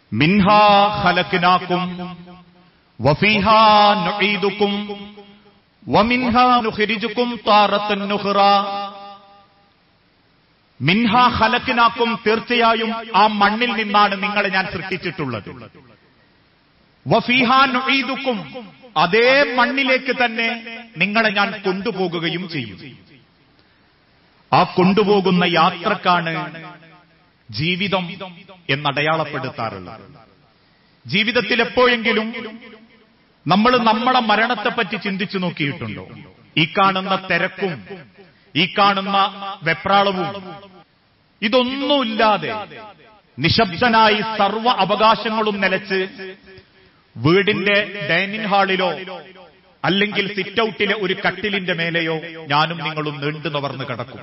മിൻഹാ ഖലഖ്നാകും വഫീഹാ നുഈദുകും വമിൻഹാ നുഖ്രിജുകും താറത്തൻ നുഖ്റ മിൻഹാ ഖലഖ്നാകും തീർച്ചയായും ആ മണ്ണിൽ നിന്നാണ് നിങ്ങളെ ഞാൻ സൃഷ്ടിച്ചിട്ടുള്ളത് വഫീഹാ നുഈദുകും അതേ മണ്ണിലേക്ക് തന്നെ നിങ്ങളെ ഞാൻ കൊണ്ടുപോകുകയും ചെയ്യും ആ കൊണ്ടുപോകുന്ന യാത്രക്കാണ് ജീവിതം എന്നടയാളപ്പെടുത്താറുള്ളത് ജീവിതത്തിൽ എപ്പോഴെങ്കിലും നമ്മൾ നമ്മളെ മരണത്തെപ്പറ്റി ചിന്തിച്ചു നോക്കിയിട്ടുണ്ടോ ഈ കാണുന്ന തിരക്കും ഈ കാണുന്ന വെപ്രാളവും ഇതൊന്നുമില്ലാതെ നിശബ്ദനായി സർവ അവകാശങ്ങളും നിലച്ച് വീടിന്റെ ഡൈനിങ് ഹാളിലോ അല്ലെങ്കിൽ സിറ്റ് ഔട്ടിലെ ഒരു കട്ടിലിന്റെ മേലെയോ ഞാനും നിങ്ങളും നീണ്ടു നിവർന്ന് കിടക്കും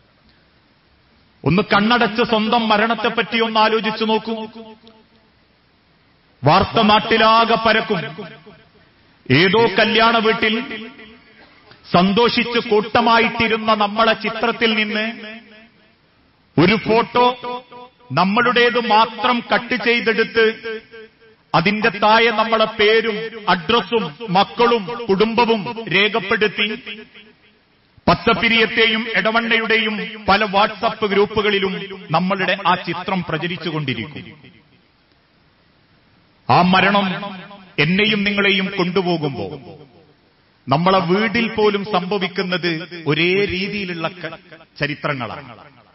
ഒന്ന് കണ്ണടച്ച് സ്വന്തം മരണത്തെപ്പറ്റി ഒന്ന് ആലോചിച്ചു നോക്കൂ വാർത്ത നാട്ടിലാകെ പരക്കും ഏതോ കല്യാണ വീട്ടിൽ സന്തോഷിച്ച് കൂട്ടമായിട്ടിരുന്ന നമ്മളെ ചിത്രത്തിൽ നിന്ന് ഒരു ഫോട്ടോ നമ്മളുടേത് മാത്രം കട്ട് ചെയ്തെടുത്ത് അതിന്റെ താഴെ നമ്മളെ പേരും അഡ്രസ്സും മക്കളും കുടുംബവും രേഖപ്പെടുത്തി പത്തപ്പിരിയത്തെയും ഇടവണ്ണയുടെയും പല വാട്സപ്പ് ഗ്രൂപ്പുകളിലും നമ്മളുടെ ആ ചിത്രം പ്രചരിച്ചുകൊണ്ടിരിക്കും ആ മരണം എന്നെയും നിങ്ങളെയും കൊണ്ടുപോകുമ്പോ നമ്മളെ വീടിൽ പോലും സംഭവിക്കുന്നത് ഒരേ രീതിയിലുള്ള ക- ചരിത്രങ്ങളാണ്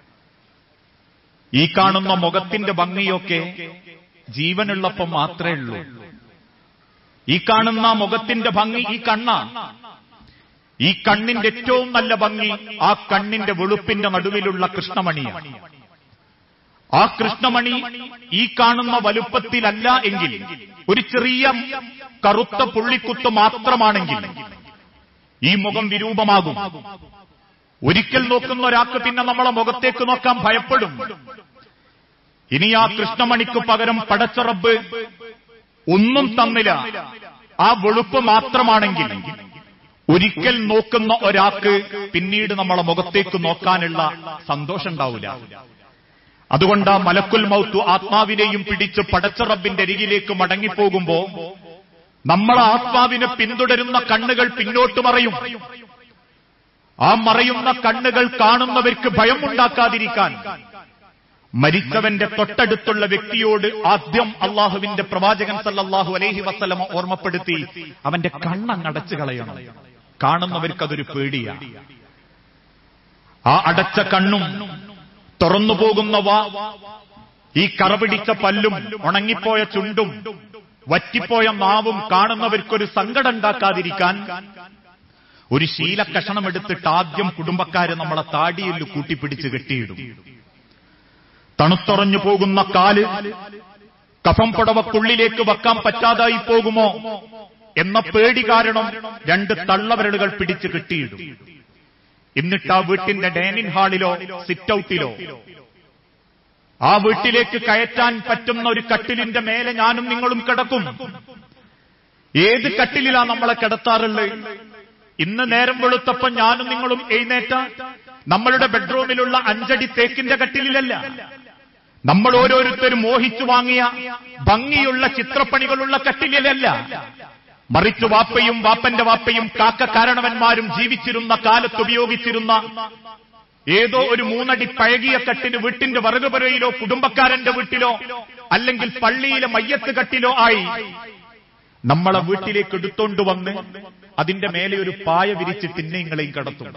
ഈ കാണുന്ന മുഖത്തിന്റെ ഭംഗിയൊക്കെ ജീവനുള്ളപ്പോ മാത്രമേ ഉള്ളൂ ഈ കാണുന്ന മുഖത്തിന്റെ ഭംഗി ഈ കണ്ണ ഈ കണ്ണിന്റെ ഏറ്റവും നല്ല ഭംഗി ആ കണ്ണിന്റെ വെളുപ്പിന്റെ നടുവിലുള്ള കൃഷ്ണമണിയാണ് ആ കൃഷ്ണമണി ഈ കാണുന്ന വലുപ്പത്തിലല്ല എങ്കിൽ ഒരു ചെറിയ കറുത്ത പുള്ളിക്കുത്ത് മാത്രമാണെങ്കിൽ ഈ മുഖം വിരൂപമാകും ഒരിക്കൽ നോക്കുന്ന ഒരാൾക്ക് പിന്നെ നമ്മളെ മുഖത്തേക്ക് നോക്കാൻ ഭയപ്പെടും ഇനി ആ കൃഷ്ണമണിക്ക് പകരം പടച്ചറബ് ഒന്നും തന്നില്ല ആ വെളുപ്പ് മാത്രമാണെങ്കിൽ ഒരിക്കൽ നോക്കുന്ന ഒരാൾക്ക് പിന്നീട് നമ്മളെ മുഖത്തേക്ക് നോക്കാനുള്ള സന്തോഷം ഉണ്ടാവില്ല അതുകൊണ്ട് ആ മലക്കുൽ മൗത്തു ആത്മാവിനെയും പിടിച്ച് പടച്ചറബിന്റെ അരികിലേക്ക് മടങ്ങിപ്പോകുമ്പോ നമ്മളെ ആത്മാവിനെ പിന്തുടരുന്ന കണ്ണുകൾ പിന്നോട്ട് മറയും ആ മറയുന്ന കണ്ണുകൾ കാണുന്നവർക്ക് ഭയമുണ്ടാക്കാതിരിക്കാൻ മരിച്ചവന്റെ തൊട്ടടുത്തുള്ള വ്യക്തിയോട് ആദ്യം അള്ളാഹുവിന്റെ പ്രവാചകൻ സല്ലല്ലാഹു അലൈഹി വസല്ലമ ഓർമ്മപ്പെടുത്തി അവന്റെ കണ്ണങ്ങടച്ചു കളയണം കാണുന്നവർക്ക് അതൊരു പേടിയാണ് ആ അടച്ച കണ്ണും തുറന്നു പോകുന്ന വാ ഈ കറപിടിച്ച പല്ലും ഉണങ്ങിപ്പോയ ചുണ്ടും വറ്റിപ്പോയ നാവും കാണുന്നവർക്കൊരു സങ്കടം ഉണ്ടാക്കാതിരിക്കാൻ ഒരു ശീലക്കഷണം എടുത്തിട്ട് ആദ്യം കുടുംബക്കാര് നമ്മളെ താടിയിൽ കൂട്ടിപ്പിടിച്ച് കെട്ടിയിടും തണുത്തുറഞ്ഞു പോകുന്ന കാല് കഫം പുടവക്കുള്ളിലേക്ക് വെക്കാൻ പറ്റാതായി പോകുമോ എന്ന പേടി കാരണം രണ്ട് തള്ളവിരലുകൾ പിടിച്ച് കെട്ടിയിടും എന്നിട്ട് ആ വീട്ടിന്റെ ഡൈനിങ് ഹാളിലോ സിറ്റ് ഔട്ടിലോ ആ വീട്ടിലേക്ക് കയറ്റാൻ പറ്റുന്ന ഒരു കട്ടിലിന്റെ മേലെ ഞാനും നിങ്ങളും കിടക്കും ഏത് കട്ടിലിലാ നമ്മളെ കിടത്താറുള്ളത് ഇന്ന് നേരം വെളുത്തപ്പം ഞാനും നിങ്ങളും എഴുന്നേറ്റ നമ്മളുടെ ബെഡ്റൂമിലുള്ള അഞ്ചടി തേക്കിന്റെ കട്ടിലിലല്ല നമ്മൾ ഓരോരുത്തരും മോഹിച്ചു വാങ്ങിയ ഭംഗിയുള്ള ചിത്രപ്പണികളുള്ള കട്ടിലിലല്ല മറിച്ച് വാപ്പയും വാപ്പന്റെ വാപ്പയും കാക്ക കാരണവന്മാരും ജീവിച്ചിരുന്ന കാലത്ത് ഉപയോഗിച്ചിരുന്ന ഏതോ ഒരു മൂന്നടി പഴകിയ കട്ടിന് വീട്ടിന്റെ വറുകുപുരയിലോ കുടുംബക്കാരന്റെ വീട്ടിലോ അല്ലെങ്കിൽ പള്ളിയിലെ മയ്യത്ത് കട്ടിലോ ആയി നമ്മളെ വീട്ടിലേക്ക് എടുത്തോണ്ട് വന്ന് അതിന്റെ മേലെ ഒരു പായ വിരിച്ച് തിന്നെങ്ങളെയും കടത്തും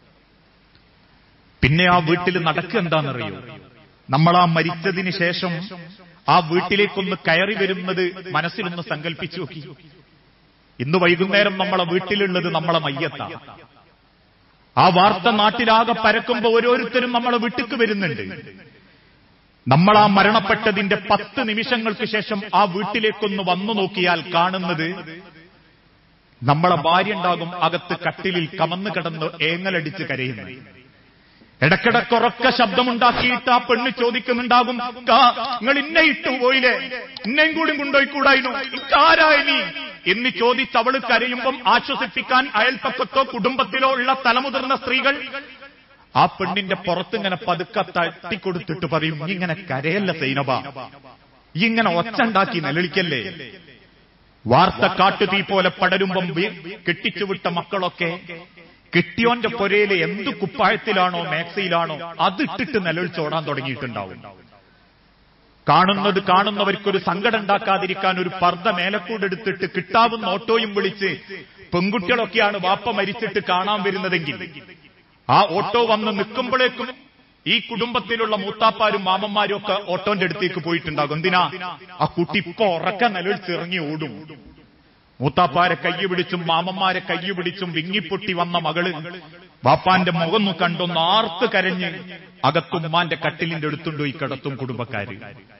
പിന്നെ ആ വീട്ടിൽ നടക്കുക എന്താണെന്നറിയോ നമ്മൾ ആ മരിച്ചതിന് ശേഷം ആ വീട്ടിലേക്കൊന്ന് കയറി വരുന്നത് മനസ്സിലൊന്ന് സങ്കല്പിച്ചു നോക്കി ഇന്ന് വൈകുന്നേരം നമ്മളെ വീട്ടിലുള്ളത് നമ്മളെ മയ്യത്താണ് ആ വാർത്ത നാട്ടിലാകെ പരക്കുമ്പോ ഓരോരുത്തരും നമ്മളെ വീട്ടിക്ക് വരുന്നുണ്ട് നമ്മൾ ആ മരണപ്പെട്ടതിന്റെ പത്ത് നിമിഷങ്ങൾക്ക് ശേഷം ആ വീട്ടിലേക്കൊന്ന് വന്നു നോക്കിയാൽ കാണുന്നത് നമ്മളെ ഭാര്യ ഉണ്ടാകും അകത്ത് കട്ടിലിൽ കമന്ന് കിടന്ന് ഏങ്ങലടിച്ച് കരയുന്നത് ഇടക്കിടക്കുറക്ക ശബ്ദമുണ്ടാക്കിയിട്ട് ആ പെണ്ണ് ചോദിക്കുന്നുണ്ടാകും നിങ്ങൾ ഇന്നെ ഇട്ടു പോയില്ലേ ഇന്നെയും കൂടി കൊണ്ടുപോയിക്കൂടായിരുന്നു ഇക്കാരായി നീ എന്ന് ചോദിച്ച് അവള് കരയുമ്പം ആശ്വസിപ്പിക്കാൻ അയൽപ്പക്കത്തോ കുടുംബത്തിലോ ഉള്ള തലമുതിർന്ന സ്ത്രീകൾ ആ പെണ്ണിന്റെ പുറത്തിങ്ങനെ പതുക്കെ തട്ടിക്കൊടുത്തിട്ട് പറയും "നീ ഇങ്ങനെ കരയല്ല സൈനബ ഈ ഇങ്ങനെ ഒച്ചുണ്ടാക്കി നിലവിളിക്കല്ലേ വാർത്ത കാട്ടുതീ പോലെ പടരുമ്പം വി- കെട്ടിച്ചുവിട്ട മക്കളൊക്കെ കെട്ടിയോന്റെ പൊരയിലെ എന്ത് കുപ്പായത്തിലാണോ മാക്സിയിലാണോ അതിട്ടിട്ട് നിലവിളിച്ചോടാൻ തുടങ്ങിയിട്ടുണ്ടാവും കാണുന്നത് കാണുന്നവർക്കൊരു സങ്കടം ഉണ്ടാക്കാതിരിക്കാൻ ഒരു പർദ്ദ മേലക്കൂടെടുത്തിട്ട് കിട്ടാവുന്ന ഓട്ടോയും വിളിച്ച് പെൺകുട്ടികളൊക്കെയാണ് വാപ്പ മരിച്ചിട്ട് കാണാൻ വരുന്നതെങ്കിൽ ആ ഓട്ടോ വന്ന് നിൽക്കുമ്പോഴേക്കും ഈ കുടുംബത്തിലുള്ള മൂത്താപ്പാരും മാമന്മാരും ഒക്കെ ഓട്ടോന്റെ അടുത്തേക്ക് പോയിട്ടുണ്ടാകും എന്തിനാ ആ കുട്ടി ഇപ്പൊ ഉറക്ക നിലവിളിച്ച് ഇറങ്ങി ഓടും മൂത്താപ്പാരെ കയ്യു പിടിച്ചും മാമന്മാരെ കയ്യു പിടിച്ചും വിങ്ങിപ്പൊട്ടി വന്ന മകള് ബാപ്പാന്റെ മുഖം കണ്ടൊന്ന് ആർത്ത് കരഞ്ഞ് അകത്തുമ്മാന്റെ കട്ടിലിന്റെ അടുത്തുണ്ടോയി കിടത്തും കുടുംബക്കാര്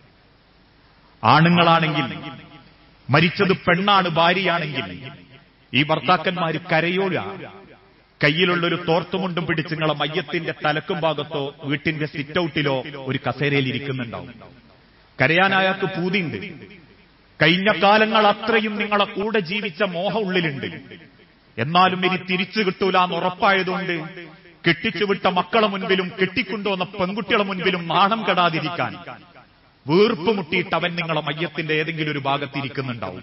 ആണുങ്ങളാണെങ്കിൽ മരിച്ചത് പെണ്ണാണ് ഭാര്യയാണെങ്കിൽ ഈ ഭർത്താക്കന്മാര് കരയോല കയ്യിലുള്ളൊരു തോർത്തുമുണ്ടും പിടിച്ച് നിങ്ങളെ മയ്യത്തിന്റെ തലക്കും ഭാഗത്തോ വീട്ടിന്റെ സിറ്റ് ഔട്ടിലോ ഒരു കസേരയിൽ ഇരിക്കുന്നുണ്ടാവും കരയാൻ അയാൾക്ക് പൂതിയുണ്ട് കഴിഞ്ഞ കാലങ്ങൾ അത്രയും നിങ്ങളെ കൂടെ ജീവിച്ച മോഹം ഉള്ളിലുണ്ട് എന്നാലും ഇനി തിരിച്ചു കിട്ടൂല എന്ന് ഉറപ്പായതുകൊണ്ട് കെട്ടിച്ചുവിട്ട മക്കളെ മുൻപിലും കെട്ടിക്കൊണ്ടുവന്ന പെൺകുട്ടികളെ മുൻപിലും നാണം കെടാതിരിക്കാൻ വീർപ്പ് മുട്ടിയിട്ട് അവൻ നിങ്ങളെ മയ്യത്തിന്റെ ഏതെങ്കിലും ഒരു ഭാഗത്തിരിക്കുന്നുണ്ടാവും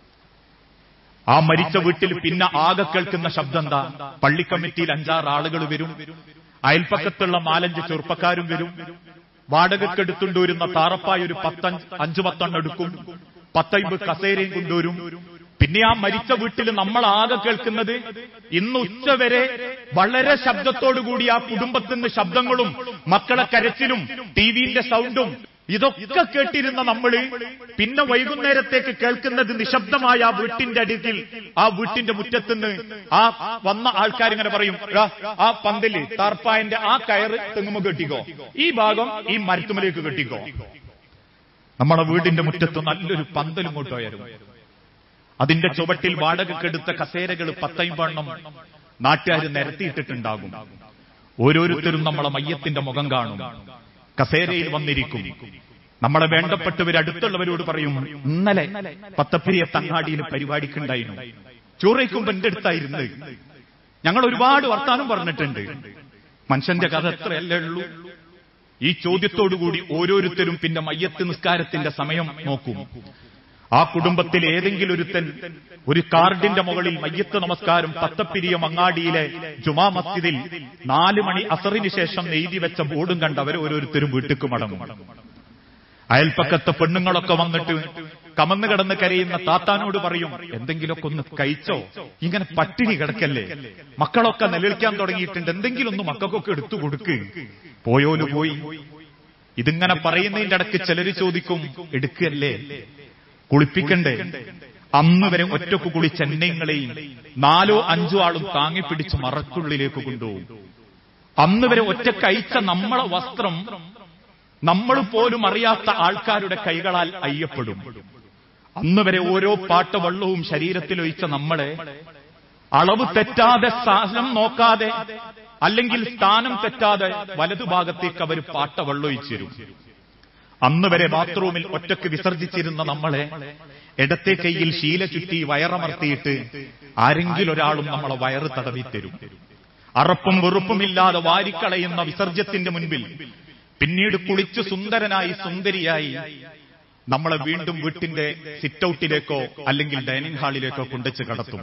ആ മരിച്ച വീട്ടിൽ പിന്നെ ആകെ കേൾക്കുന്ന ശബ്ദം എന്താ പള്ളി കമ്മിറ്റിയിൽ അഞ്ചാറ് ആളുകൾ വരും അയൽപ്പക്കത്തുള്ള നാലഞ്ച് ചെറുപ്പക്കാരും വരും വാടകക്കെടുത്തുകൊണ്ടുവരുന്ന താറപ്പായ ഒരു പത്തഞ്ച് അഞ്ചു പത്തെണ്ണം എടുക്കും പത്തൈമ്പ് കസേരയും കൊണ്ടുവരും പിന്നെ ആ മരിച്ച വീട്ടിൽ നമ്മൾ ആകെ കേൾക്കുന്നത് ഇന്ന് ഉച്ചവരെ വളരെ ശബ്ദത്തോടുകൂടി ആ കുടുംബത്തിൽ നിന്ന് ശബ്ദങ്ങളും മക്കളെ കരച്ചിലും ടിവിന്റെ സൗണ്ടും ഇതൊക്കെ കേട്ടിരുന്ന നമ്മള് പിന്നെ വൈകുന്നേരത്തേക്ക് കേൾക്കുന്നത് നിശബ്ദമായ ആ വീട്ടിന്റെ അടുക്കിൽ ആ വീട്ടിന്റെ മുറ്റത്തുനിന്ന് ആ വന്ന ആൾക്കാർ ഇങ്ങനെ പറയും "എടാ, ആ പന്തല് താർപ്പായന്റെ ആ കയറ് തെങ്ങുമ്പോ കെട്ടിക്കോ ഈ ഭാഗം ഈ മരത്തുമലേക്ക് കെട്ടിക്കോ നമ്മളെ വീടിന്റെ മുറ്റത്ത് നല്ലൊരു പന്തലും കൊണ്ടുപോയായിരുന്നു അതിന്റെ ചുവട്ടിൽ വാടകക്കെടുത്ത കസേരകൾ പത്തൈമ്പണ്ണം നാട്ടുകാർ നിരത്തിയിട്ടിട്ടുണ്ടാകും ഓരോരുത്തരും നമ്മളെ മയ്യത്തിന്റെ മുഖം കാണും കസേരയിൽ വന്നിരിക്കും നമ്മളെ വേണ്ടപ്പെട്ടവർ അടുത്തുള്ളവരോട് പറയും ഇന്നലെ പത്തപ്പിരിയ തങ്ങാടിയിൽ പരിപാടിക്കുണ്ടായിരുന്നു ചോറയ്ക്കുമ്പോ എന്റെ അടുത്തായിരുന്നു ഞങ്ങൾ ഒരുപാട് വർത്താനം പറഞ്ഞിട്ടുണ്ട് മനുഷ്യന്റെ കഥ എത്രയല്ലേ ഉള്ളൂ ഈ ചോദ്യത്തോടുകൂടി ഓരോരുത്തരും പിന്നെ മയ്യത്ത് നിസ്കാരത്തിന്റെ സമയം നോക്കും ആ കുടുംബത്തിൽ ഏതെങ്കിലും ഒരുത്തൻ ഒരു കാർഡിന്റെ മുകളിൽ മയ്യത്ത് നമസ്കാരം പത്തപ്പിരിയ മങ്ങാടിയിലെ ജുമാ മസ്ജിദിൽ നാല് മണി അസറിന് ശേഷം നെയ്തി വെച്ച ബോർഡും കണ്ട് അവർ ഓരോരുത്തരും വീട്ടിക്ക് മടങ്ങും അയൽപ്പക്കത്തെ പെണ്ണുങ്ങളൊക്കെ വന്നിട്ട് കമന്ന് കിടന്ന് കരയുന്ന താത്താനോട് പറയും എന്തെങ്കിലുമൊക്കെ ഒന്ന് കഴിച്ചോ ഇങ്ങനെ പട്ടിണി കിടക്കല്ലേ മക്കളൊക്കെ നിലവിളിക്കാൻ തുടങ്ങിയിട്ടുണ്ട് എന്തെങ്കിലും ഒന്ന് മക്കൾക്കൊക്കെ എടുത്തു കൊടുക്ക് പോയോല് പോയി ഇതിങ്ങനെ പറയുന്നതിന്റെ ഇടയ്ക്ക് ചിലര് ചോദിക്കും എടുക്കല്ലേ കുളിപ്പിക്കണ്ടേ അന്ന് വരെ ഒറ്റക്ക് കുളിച്ച എന്നെങ്ങളെയും നാലോ അഞ്ചോ ആളും താങ്ങിപ്പിടിച്ച് മറക്കുള്ളിലേക്ക് കൊണ്ടുപോകും അന്ന് വരെ ഒറ്റ കഴിച്ച നമ്മളെ വസ്ത്രം നമ്മൾ പോലും അറിയാത്ത ആൾക്കാരുടെ കൈകളാൽ അയ്യപ്പെടും അന്ന് വരെ ഓരോ പാട്ട വെള്ളവും ശരീരത്തിലൊഴിച്ച നമ്മളെ അളവ് തെറ്റാതെ സ്ഥാനം നോക്കാതെ അല്ലെങ്കിൽ സ്ഥാനം തെറ്റാതെ വലതുഭാഗത്തേക്ക് അവർ പാട്ട വെള്ളമൊഴിച്ചിരും അന്ന് വരെ ബാത്റൂമിൽ ഒറ്റക്ക് വിസർജിച്ചിരുന്ന നമ്മളെ ഇടത്തെ കൈയിൽ ശീല ചുറ്റി വയറമർത്തിയിട്ട് ആരെങ്കിലും ഒരാളും നമ്മളെ വയറ് തടവിത്തരും അറപ്പും വെറുപ്പുമില്ലാതെ വാരിക്കളയുന്ന വിസർജ്യത്തിന്റെ മുൻപിൽ പിന്നീട് കുളിച്ച് സുന്ദരനായി സുന്ദരിയായി നമ്മളെ വീണ്ടും വീട്ടിന്റെ സിറ്റൌട്ടിലേക്കോ അല്ലെങ്കിൽ ഡൈനിങ് ഹാളിലേക്കോ കൊണ്ടുവച്ച് കടത്തും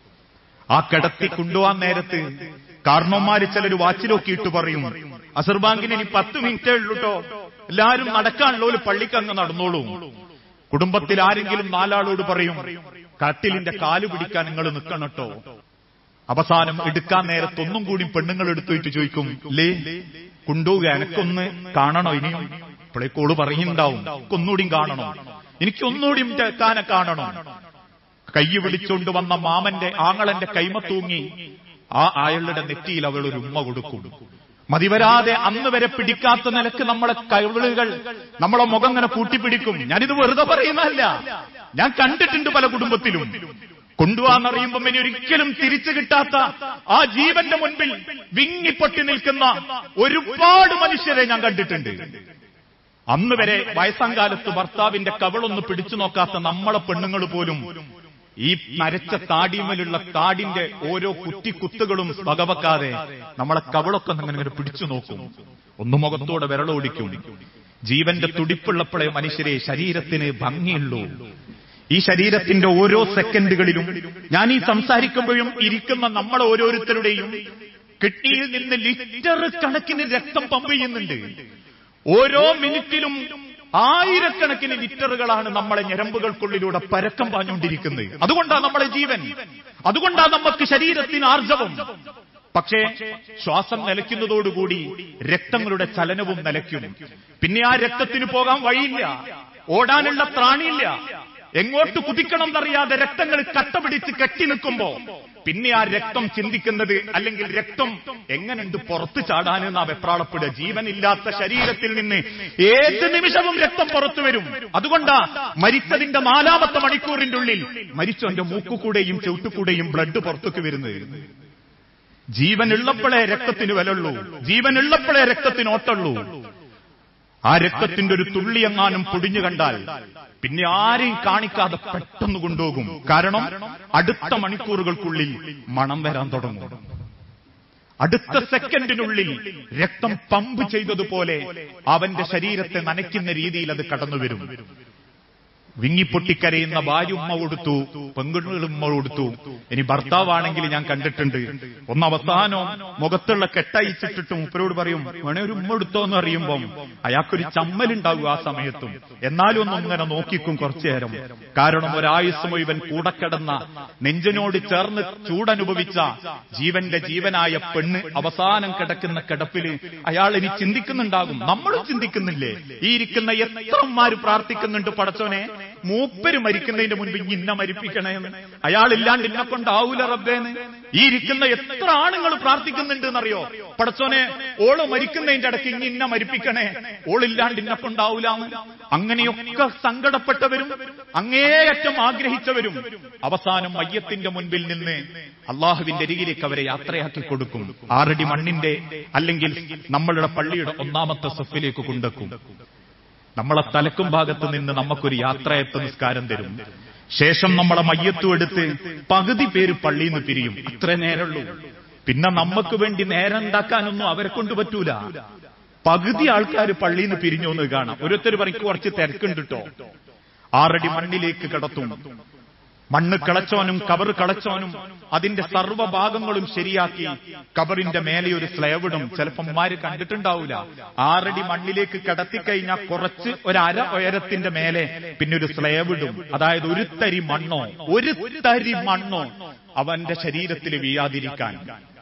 ആ കിടത്തി കൊണ്ടുപോകാൻ നേരത്ത് കാരണവന്മാര് ചിലർ വാച്ചിലൊക്കിയിട്ട് പറയും അസർ ബാങ്കിന് ഇനി പത്ത് മിനിറ്റേ ഉള്ളൂട്ടോ എല്ലാരും നടക്കാനുള്ളവര് പള്ളിക്ക് അങ്ങ് നടന്നോളൂ കുടുംബത്തിൽ ആരെങ്കിലും നാലാളോട് പറയും കട്ടിലിന്റെ കാല് പിടിക്കാൻ നിങ്ങൾ നിൽക്കണട്ടോ അവസാനം എടുക്കാൻ നേരത്ത് ഒന്നും കൂടി പെണ്ണുങ്ങൾ എടുത്തുപോയിട്ട് ചോദിക്കും ലേ കൊണ്ടുപോവുക എനക്കൊന്ന് കാണണോ ഇനിയും ഇപ്പോഴേക്കോള് പറയുന്നുണ്ടാവും ഒന്നുകൂടിയും കാണണോ എനിക്കൊന്നുകൂടിയും കാനെ കാണണോ കൈ പിടിച്ചുകൊണ്ട് വന്ന മാമന്റെ ആങ്ങളന്റെ കൈമ തൂങ്ങി ആ അയാളുടെ നെറ്റിയിൽ അവൾ ഒരു ഉമ്മ കൊടുക്കും മതിവരാതെ അന്ന് വരെ പിടിക്കാത്ത നിലക്ക് നമ്മളെ കവിളുകൾ നമ്മളെ മുഖം ഇങ്ങനെ കൂട്ടിപ്പിടിക്കും ഞാനിത് വെറുതെ പറയുന്നതല്ല ഞാൻ കണ്ടിട്ടുണ്ട് പല കുടുംബത്തിലും കൊണ്ടുപോകാന്നറിയുമ്പം ഇനി ഒരിക്കലും തിരിച്ചു കിട്ടാത്ത ആ ജീവന്റെ മുൻപിൽ വിങ്ങിപ്പൊട്ടി നിൽക്കുന്ന ഒരുപാട് മനുഷ്യരെ ഞാൻ കണ്ടിട്ടുണ്ട് അന്ന് വരെ വയസ്സാം കാലത്ത് ഭർത്താവിന്റെ കവളൊന്ന് പിടിച്ചു നോക്കാത്ത നമ്മളെ പെണ്ണുങ്ങൾ പോലും ഈ നരച്ച താടിമേലുള്ള താടിന്റെ ഓരോ കുത്തിക്കുത്തുകളും വകവെക്കാതെ നമ്മളെ കവളൊക്കെ അങ്ങനെ ഇങ്ങനെ പിടിച്ചു നോക്കും ഒന്ന് മുഖത്തോടെ വിരളോടിക്കും ജീവന്റെ തുടിപ്പുള്ളപ്പോഴേ മനുഷ്യരെ ശരീരത്തിന് ഭംഗിയുള്ളൂ ഈ ശരീരത്തിന്റെ ഓരോ സെക്കൻഡുകളിലും ഞാൻ ഈ സംസാരിക്കുമ്പോഴും ഇരിക്കുന്ന നമ്മൾ ഓരോരുത്തരുടെയും കിഡ്നിയിൽ നിന്ന് ലിറ്റർ കണക്കിന് രക്തം പമ്പ് ചെയ്യുന്നുണ്ട് ഓരോ മിനിറ്റിലും ആയിരക്കണക്കിന് ലിറ്ററുകളാണ് നമ്മളെ ഞരമ്പുകൾക്കുള്ളിലൂടെ പരക്കം പാഞ്ഞുകൊണ്ടിരിക്കുന്നത് അതുകൊണ്ടാണ് നമ്മളെ ജീവൻ അതുകൊണ്ടാണ് നമുക്ക് ശരീരത്തിന് ആർജവം പക്ഷേ ശ്വാസം നിലയ്ക്കുന്നതോടുകൂടി രക്തങ്ങളുടെ ചലനവും നിലയ്ക്കും പിന്നെ ആ രക്തത്തിന് പോകാൻ വഴിയില്ല ഓടാനുള്ള ത്രാണിയില്ല എങ്ങോട്ട് കുതിക്കണം എന്നറിയാതെ രക്തങ്ങൾ കട്ട പിടിച്ച് കെട്ടി നിൽക്കുമ്പോ പിന്നെ ആ രക്തം ചിന്തിക്കുന്നത് അല്ലെങ്കിൽ രക്തം എങ്ങനെയുണ്ട് പുറത്തു ചാടാനെന്നാ വെപ്രാളപ്പെടുക ജീവനില്ലാത്ത ശരീരത്തിൽ നിന്ന് ഏത് നിമിഷവും രക്തം പുറത്തു വരും അതുകൊണ്ടാ മരിച്ചതിന്റെ നാലാമത്തെ മണിക്കൂറിന്റെ ഉള്ളിൽ മരിച്ചവന്റെ മൂക്കുകൂടെയും ചെവിട്ടുകൂടെയും ബ്ലഡ് പുറത്തേക്ക് വരുന്നത് ജീവനുള്ളപ്പോഴേ രക്തത്തിന് വിലയുള്ളൂ ജീവനുള്ളപ്പോഴേ രക്തത്തിന് ഓട്ടുള്ളൂ ആ രക്തത്തിന്റെ ഒരു തുള്ളി എങ്ങാനും പൊടിഞ്ഞു കണ്ടാൽ പിന്നെ ആരെയും കാണിക്കാതെ പെട്ടെന്ന് കൊണ്ടുപോകും കാരണം അടുത്ത മണിക്കൂറുകൾക്കുള്ളിൽ മണം വരാൻ തുടങ്ങും അടുത്ത സെക്കൻഡിനുള്ളിൽ രക്തം പമ്പ് ചെയ്തതുപോലെ അവന്റെ ശരീരത്തെ നനയ്ക്കുന്ന രീതിയിൽ അത് കടന്നുവരും വിങ്ങിപ്പൊട്ടിക്കരയുന്ന ഭാര്യ ഉമ്മ കൊടുത്തു പെൺകുട്ടികൾ ഉമ്മ കൊടുത്തു ഇനി ഭർത്താവാണെങ്കിൽ ഞാൻ കണ്ടിട്ടുണ്ട് ഒന്ന് അവസാനം മുഖത്തുള്ള കെട്ടയച്ചിട്ടിട്ട് മുപ്പരോട് പറയും വേണേ ഒരു ഉമ്മ എടുത്തോ എന്ന് അറിയുമ്പം അയാൾക്കൊരു ചമ്മലുണ്ടാവും ആ സമയത്തും എന്നാലും ഒന്നും ഇങ്ങനെ നോക്കിക്കും കുറച്ചു നേരം കാരണം ഒരായുസ് മുഴുവൻ കൂടെ കിടന്ന നെഞ്ചിനോട് ചേർന്ന് ചൂടനുഭവിച്ച ജീവന്റെ ജീവനായ പെണ്ണ് അവസാനം കിടക്കുന്ന കിടപ്പില് അയാൾ ഇനി ചിന്തിക്കുന്നുണ്ടാകും നമ്മളും ചിന്തിക്കുന്നില്ലേ ഈ ഇരിക്കുന്ന എത്രമാര് പ്രാർത്ഥിക്കുന്നുണ്ട് പടച്ചോനെ മൂപ്പര് മരിക്കുന്നതിന്റെ മുൻപ് ഇനി ഇന്ന മരിപ്പിക്കണേന്ന് അയാളില്ലാണ്ട് ഇന്നെ കൊണ്ടാവൂല റബ്ബേന്ന് ഈ ഇരിക്കുന്ന എത്ര ആണുങ്ങൾ പ്രാർത്ഥിക്കുന്നുണ്ട് എന്നറിയോ പടച്ചോനെ ഓള് മരിക്കുന്നതിന്റെ ഇടയ്ക്ക് ഇനി ഇന്ന മരിപ്പിക്കണേ ഓളില്ലാണ്ട് ഇന്നെ കൊണ്ടാവൂലാന്ന് അങ്ങനെയൊക്കെ സങ്കടപ്പെട്ടവരും അങ്ങേയറ്റം ആഗ്രഹിച്ചവരും അവസാനം മയ്യത്തിന്റെ മുൻപിൽ നിന്ന് അള്ളാഹുവിന്റെ അരികിലേക്ക് അവരെ യാത്രയാക്കി കൊടുക്കും ആറടി മണ്ണിന്റെ അല്ലെങ്കിൽ നമ്മളുടെ പള്ളിയുടെ ഒന്നാമത്തെ സഫിലേക്ക് കൊണ്ടെക്കും നമ്മളെ തലക്കും ഭാഗത്ത് നിന്ന് നമുക്കൊരു യാത്രയത്ത നിസ്കാരം തരും ശേഷം നമ്മളെ മയ്യത്തും എടുത്ത് പകുതി പേര് പള്ളിയിൽ നിന്ന് പിരിയും അത്ര നേരമുള്ളൂ പിന്നെ നമുക്ക് വേണ്ടി നേരം ഉണ്ടാക്കാനൊന്നും അവരെ കൊണ്ട് പറ്റൂല പകുതി ആൾക്കാർ പള്ളിയിൽ നിന്ന് പിരിഞ്ഞു എന്ന് കാണാം ഓരോരുത്തർ പറയ്ക്ക് കുറച്ച് തിരക്കുണ്ട് കേട്ടോ ആറടി മണ്ണിലേക്ക് കിടത്തും മണ്ണ് കളച്ചോനും കബർ കളച്ചോനും അതിന്റെ സർവ്വഭാഗങ്ങളും ശരിയാക്കി കബറിന്റെ മേലെ ഒരു സ്ലേവ് ഇടും ചിലപ്പം ഉമ്മാര് കണ്ടിട്ടുണ്ടാവൂല ആറടി മണ്ണിലേക്ക് കിടത്തിക്കഴിഞ്ഞാൽ കുറച്ച് ഒരു അര ഉയരത്തിന്റെ മേലെ പിന്നെ ഒരു സ്ലേവ് ഇടും അതായത് ഒരു തരി മണ്ണോ ഒരു തരി മണ്ണോ അവന്റെ ശരീരത്തിൽ വീഴാതിരിക്കാൻ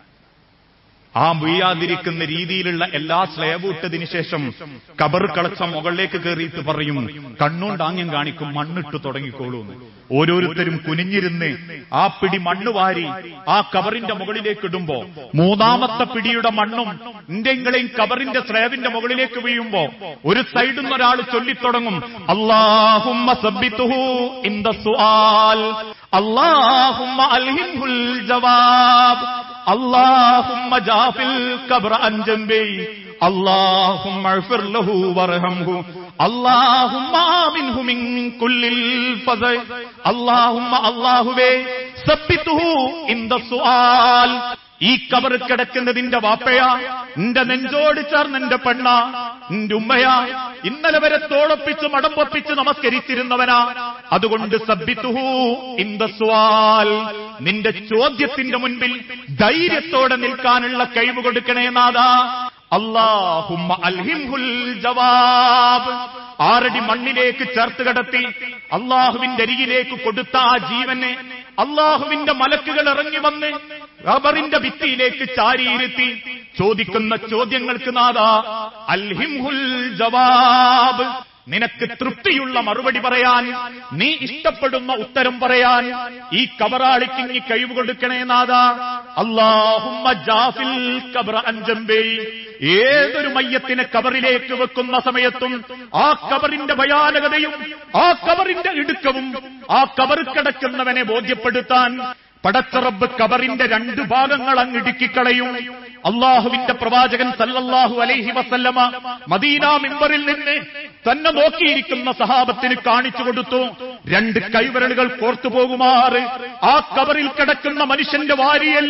ആ വീഴാതിരിക്കുന്ന രീതിയിലുള്ള എല്ലാ സ്ലേബും ഇട്ടതിനു ശേഷം കബർ കളച്ച മുകളിലേക്ക് കയറിയിട്ട് പറയും കണ്ണുണ്ടാങ്യം കാണിക്കും മണ്ണിട്ട് തുടങ്ങിക്കോളൂ എന്ന്. ഓരോരുത്തരും കുനിഞ്ഞിരുന്ന് ആ പിടി മണ്ണ് വാരി ആ കബറിന്റെ മുകളിലേക്ക് ഇടുമ്പോ മൂന്നാമത്തെ പിടിയുടെ മണ്ണും ഇന്റെങ്ങളെയും കബറിന്റെ സ്ലേബിന്റെ മുകളിലേക്ക് വീഴുമ്പോ ഒരു സൈഡിൽ നിന്ന് ഒരാൾ ചൊല്ലിത്തുടങ്ങും അള്ളാഹുമ്മ സബ്ബിത്തുഹു ഇൻ ദ സുആൽ അള്ളാഹുമ്മ അൽഹിംഹുൽ ജവാബ് اللهم جاف القبر عن جنبي اللهم اغفر له وارحمه اللهم آمنه من كل الفزع اللهم الله ثبته عند السؤال ഈ കബർ കിടക്കുന്നതിന്റെ വാപ്പയാ നിന്റെ നെഞ്ചോട് ചേർന്ന് എന്റെ പെണ്ണ നിന്റെ ഉമ്മയാ ഇന്നലെ വരെ തോളപ്പിച്ച് മടമ്പൊപ്പിച്ച് നമസ്കരിച്ചിരുന്നവനാ അതുകൊണ്ട് സബ്ബിത്തുഹു ഇന്ദ സ്വാൽ നിന്റെ ചോദ്യത്തിന്റെ മുൻപിൽ ധൈര്യത്തോടെ നിൽക്കാനുള്ള കഴിവ് കൊടുക്കണേ നാദാ അള്ളാഹുമ്മ അൽഹിംഹുൽ ജവാബ് ആറടി മണ്ണിലേക്ക് ചേർത്ത് കടത്തി അള്ളാഹുവിന്റെ അരികിലേക്ക് കൊടുത്ത ആ ജീവനെ അള്ളാഹുവിന്റെ മലക്കുകൾ ഇറങ്ങി വന്ന് റബറിന്റെ ഭിത്തിയിലേക്ക് ചാരിയിരുത്തി ചോദിക്കുന്ന ചോദ്യങ്ങൾക്ക് നാദാ അൽഹിംഹുൽ ജവാബ് നിനക്ക് തൃപ്തിയുള്ള മറുപടി പറയാൻ നീ ഇഷ്ടപ്പെടുന്ന ഉത്തരം പറയാൻ ഈ കബറാളിക്ക് നീ കഴിവ് കൊടുക്കണേ നാദാ അള്ളാഹുമ്മ ജാഫിൽ കബറ അഞ്ചമ്പേ ഏതൊരു മയ്യത്തിനെ കബറിലേക്ക് വെക്കുന്ന സമയത്തും ആ കബറിന്റെ ഭയാനകതയും ആ കബറിന്റെ ഇടുക്കവും ആ കബർ കിടക്കുന്നവനെ ബോധ്യപ്പെടുത്താൻ പടച്ചറബ് കബറിന്റെ രണ്ട് ഭാഗങ്ങൾ അങ്ങ് ഇടുക്കിക്കളയും അള്ളാഹുവിന്റെ പ്രവാചകൻ സല്ലല്ലാഹു അലൈഹി വസല്ലമ മദീന മിമ്പറിൽ നിന്ന് തന്നെ നോക്കിയിരിക്കുന്ന സഹാബത്തിന് കാണിച്ചു കൊടുത്തു രണ്ട് കൈവിരലുകൾ കോർത്തു പോകുമാറ് ആ കബറിൽ കിടക്കുന്ന മനുഷ്യന്റെ വാരിയല്ലി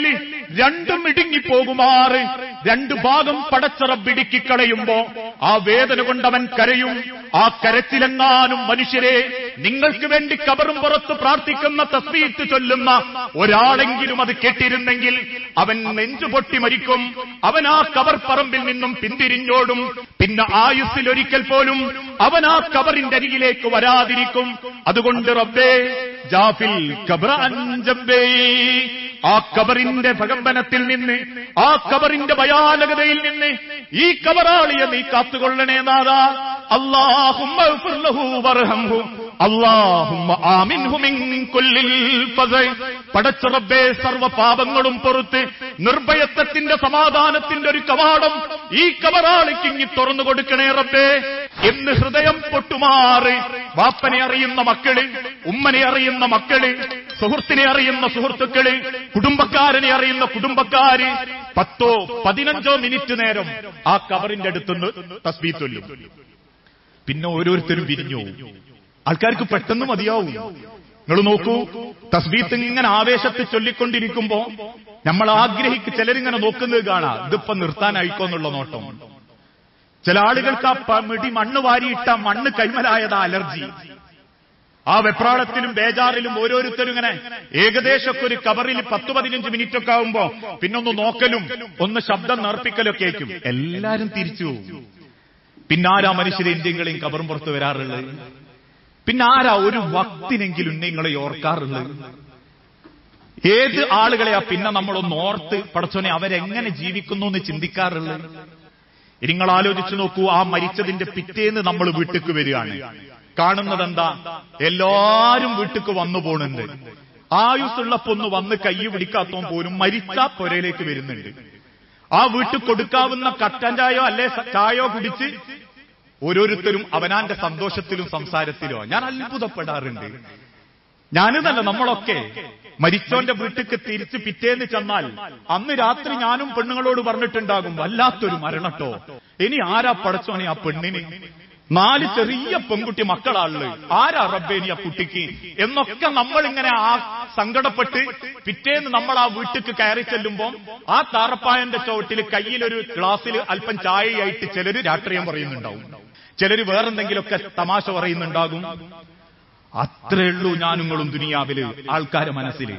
രണ്ടും ഇടുങ്ങിപ്പോകുമാറ് രണ്ടു ഭാഗം പടച്ചറബിടുക്കിക്കളയുമ്പോ ആ വേദന കൊണ്ടവൻ കരയും ആ കരച്ചിലെങ്ങാനും മനുഷ്യരെ നിങ്ങൾക്ക് വേണ്ടി കബറും പുറത്ത് പ്രാർത്ഥിക്കുന്ന തസ്ബീത്ത് ചൊല്ലുന്ന ഒരാളെങ്കിലും അത് കേട്ടിരുന്നെങ്കിൽ അവൻ നെഞ്ചു പൊട്ടി മരിക്കും അവൻ ആ കബർ പറമ്പിൽ നിന്നും പിന്തിരിഞ്ഞോടും പിന്നെ ആയുസ്സിൽ ഒരിക്കൽ പോലും അവൻ ആ കബറിന്റെ അരികിലേക്ക് വരാതിരിക്കും അതുകൊണ്ട് റബ്ബേ ജാഫിൽ കബറ അഞ്ചമ്പേ ആ കബറിന്റെ ഭഗമ്പനത്തിൽ നിന്ന് ആ കബറിന്റെ ഭയാനകതയിൽ നിന്ന് ഈ കബറാളിയെ നീ കാത്തുകൊള്ളണേ നാദാ അള്ളാഹുമ്മ ഇഗ്ഫിർ ലഹു വർഹംഹു അള്ളാഹുമ്മ ആമിൻഹു മിൻ കുല്ലിൽ ഫസൈ പടച്ച റബ്ബേ സർവ്വ പാപങ്ങളും പുറത്ത് നിർഭയത്വത്തിന്റെ സമാധാനത്തിന്റെ ഒരു കവാടം ഈ കബറാളിക്ക് ഇങ്ങി തുറന്നു കൊടുക്കണേ റബ്ബേ എന്ന് ഹൃദയം പൊട്ടുമാറി വാപ്പനെ അറിയുന്ന മക്കള് ഉമ്മനെ അറിയുന്ന മക്കള് സുഹൃത്തിനെ അറിയുന്ന സുഹൃത്തുക്കള് കുടുംബക്കാരനെ അറിയുന്ന കുടുംബക്കാര് പത്തോ പതിനഞ്ചോ മിനിറ്റ് നേരം ആ കബറിന്റെ അടുത്തുനിന്ന് തസ്ബീ ചൊല്ലും പിന്നെ ഓരോരുത്തരും പിരിഞ്ഞു ആൾക്കാർക്ക് പെട്ടെന്ന് മതിയാവും നിങ്ങൾ നോക്കൂ തസ്ബീത്ത് ഇങ്ങനെ ആവേശത്തിൽ ചൊല്ലിക്കൊണ്ടിരിക്കുമ്പോ നമ്മൾ ആഗ്രഹിക്ക് ചിലരിങ്ങനെ നോക്കുന്നത് കാണാം ഇതിപ്പോ നിർത്താനായിക്കോന്നുള്ള നോട്ടം ചില ആളുകൾക്ക് ആ പ- മിടി മണ്ണ് വാരിയിട്ട മണ്ണ് കൈമലായത് അലർജി ആ വെപ്രാളത്തിലും ബേജാറിലും ഓരോരുത്തരും ഇങ്ങനെ ഏകദേശമൊക്കെ ഒരു കവറിൽ പത്ത് പതിനഞ്ച് മിനിറ്റ് ഒക്കെ ആവുമ്പോ പിന്നൊന്ന് നോക്കലും ഒന്ന് ശബ്ദം നർപ്പിക്കലൊക്കെ ആയിരിക്കും എല്ലാരും തിരിച്ചു പോകും പിന്നെ ആരാ മനുഷ്യരെ ഇന്ത്യങ്ങളെയും കബറും പുറത്ത് വരാറുള്ളത് പിന്നെ ആരാ ഒരു വക്തിനെങ്കിലും നിങ്ങളെ ഓർക്കാറുള്ളത് ഏത് ആളുകളെയാ പിന്നെ നമ്മളൊന്ന് ഓർത്ത് പടച്ചോനെ അവരെങ്ങനെ ജീവിക്കുന്നു എന്ന് ചിന്തിക്കാറുള്ളത് ഇനി നിങ്ങൾ ആലോചിച്ചു നോക്കൂ ആ മരിച്ചതിന്റെ പിറ്റേന്ന് നമ്മൾ വീട്ടിക്ക് വരികയാണ് കാണുന്നത് എന്താ എല്ലാരും വീട്ടിക്ക് വന്നു പോണുണ്ട് ആയുസ്സുള്ളപ്പോ ഒന്ന് വന്ന് കൈ പിടിക്കാത്തവൻ പോലും മരിച്ച പുരയിലേക്ക് വരുന്നുണ്ട് ആ വീട്ടിൽ കൊടുക്കാവുന്ന കട്ടൻ ചായോ അല്ലെ സ- ചായോ കുടിച്ച് ഓരോരുത്തരും അവനാന്റെ സന്തോഷത്തിലും സംസാരത്തിലോ ഞാൻ അത്ഭുതപ്പെടാറുണ്ട് ഞാനിതല്ല നമ്മളൊക്കെ മരിച്ചോന്റെ വീട്ടിക്ക് തിരിച്ച് പിറ്റേന്ന് ചെന്നാൽ അന്ന് രാത്രി ഞാനും പെണ്ണുങ്ങളോട് പറഞ്ഞിട്ടുണ്ടാകും വല്ലാത്തൊരു മരണട്ടോ ഇനി ആരാ പടച്ചോനെ ആ പെണ്ണിന് നാല് ചെറിയ പെൺകുട്ടി മക്കളാള് ആരാ റബ്ബേനി ആ കുട്ടിക്ക് എന്നൊക്കെ നമ്മളിങ്ങനെ ആ സങ്കടപ്പെട്ട് പിറ്റേന്ന് നമ്മൾ ആ വീട്ടിക്ക് കയറി ചെല്ലുമ്പോ ആ താറപ്പായന്റെ ചുവട്ടിൽ കയ്യിലൊരു ഗ്ലാസ്സിൽ അല്പം ചായയായിട്ട് ചിലര് രാഷ്ട്രീയം പറയുന്നുണ്ടാവും ചിലര് വേറെന്തെങ്കിലുമൊക്കെ തമാശ പറയുന്നുണ്ടാകും അത്രേ ഉള്ളൂ ഞാനുങ്ങളും ദുനിയാവില് ആൾക്കാരെ മനസ്സിൽ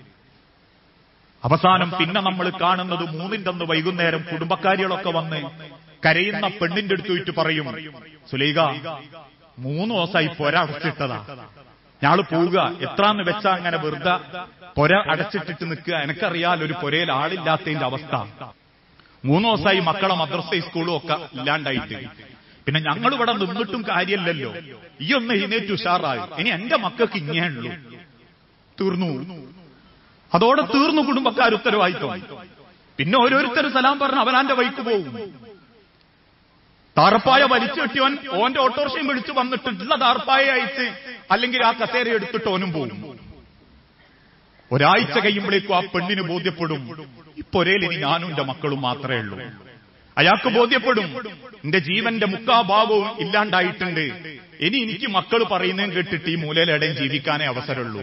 അവസാനം പിന്നെ നമ്മൾ കാണുന്നത് മൂന്നിന്റെ അന്ന് വൈകുന്നേരം കുടുംബക്കാരികളൊക്കെ വന്ന് കരയുന്ന പെണ്ണിന്റെ അടുത്ത് പോയിട്ട് പറയും സുലൈക മൂന്ന് ദിവസമായി പൊര അടച്ചിട്ടതാ ഞാള് പോവുക എത്രാന്ന് വെച്ചാ അങ്ങനെ വെറുതെ പൊര അടച്ചിട്ടിട്ട് നിൽക്കുക എനക്കറിയാൽ ഒരു പൊരയിൽ ആളില്ലാത്തതിന്റെ അവസ്ഥ മൂന്ന് ദിവസമായി മക്കളെ മദ്രസ സ്കൂളും ഒക്കെ ഇല്ലാണ്ടായിട്ട് പിന്നെ ഞങ്ങൾ ഇവിടെ നിന്നിട്ടും കാര്യമല്ലല്ലോ ഈ ഒന്ന് എഴുന്നേറ്റ് ഉഷാറായി ഇനി എന്റെ മക്കൾക്ക് ഇങ്ങനെയുള്ളൂ തീർന്നു അതോടെ തീർന്നു കുടുംബക്കാർ ഉത്തരവാദിത്വം പിന്നെ ഓരോരുത്തർ സലാം പറഞ്ഞ് അവനാന്റെ വഴിക്ക് പോകും താർപ്പായ വലിച്ചു കെട്ടിയവൻ ഓന്റെ ഓട്ടോറിക്ഷയും വിളിച്ചു വന്നിട്ടുള്ള താർപ്പായ അയച്ച് അല്ലെങ്കിൽ ആ കസേര എടുത്തിട്ട് ഓനും പോകും ഒരാഴ്ച കഴിയുമ്പോഴേക്കും ആ പെണ്ണിന് ബോധ്യപ്പെടും ഈ പൊരയിൽ ഇനി ഞാനും എന്റെ മക്കളും മാത്രമേ ഉള്ളൂ അയാൾക്ക് ബോധ്യപ്പെടും എന്റെ ജീവന്റെ മുക്കാഭാവവും ഇല്ലാണ്ടായിട്ടുണ്ട് ഇനി എനിക്ക് മക്കൾ പറയുന്നതും കേട്ടിട്ട് ഈ മൂലയിലെടയും ജീവിക്കാനേ അവസരമുള്ളൂ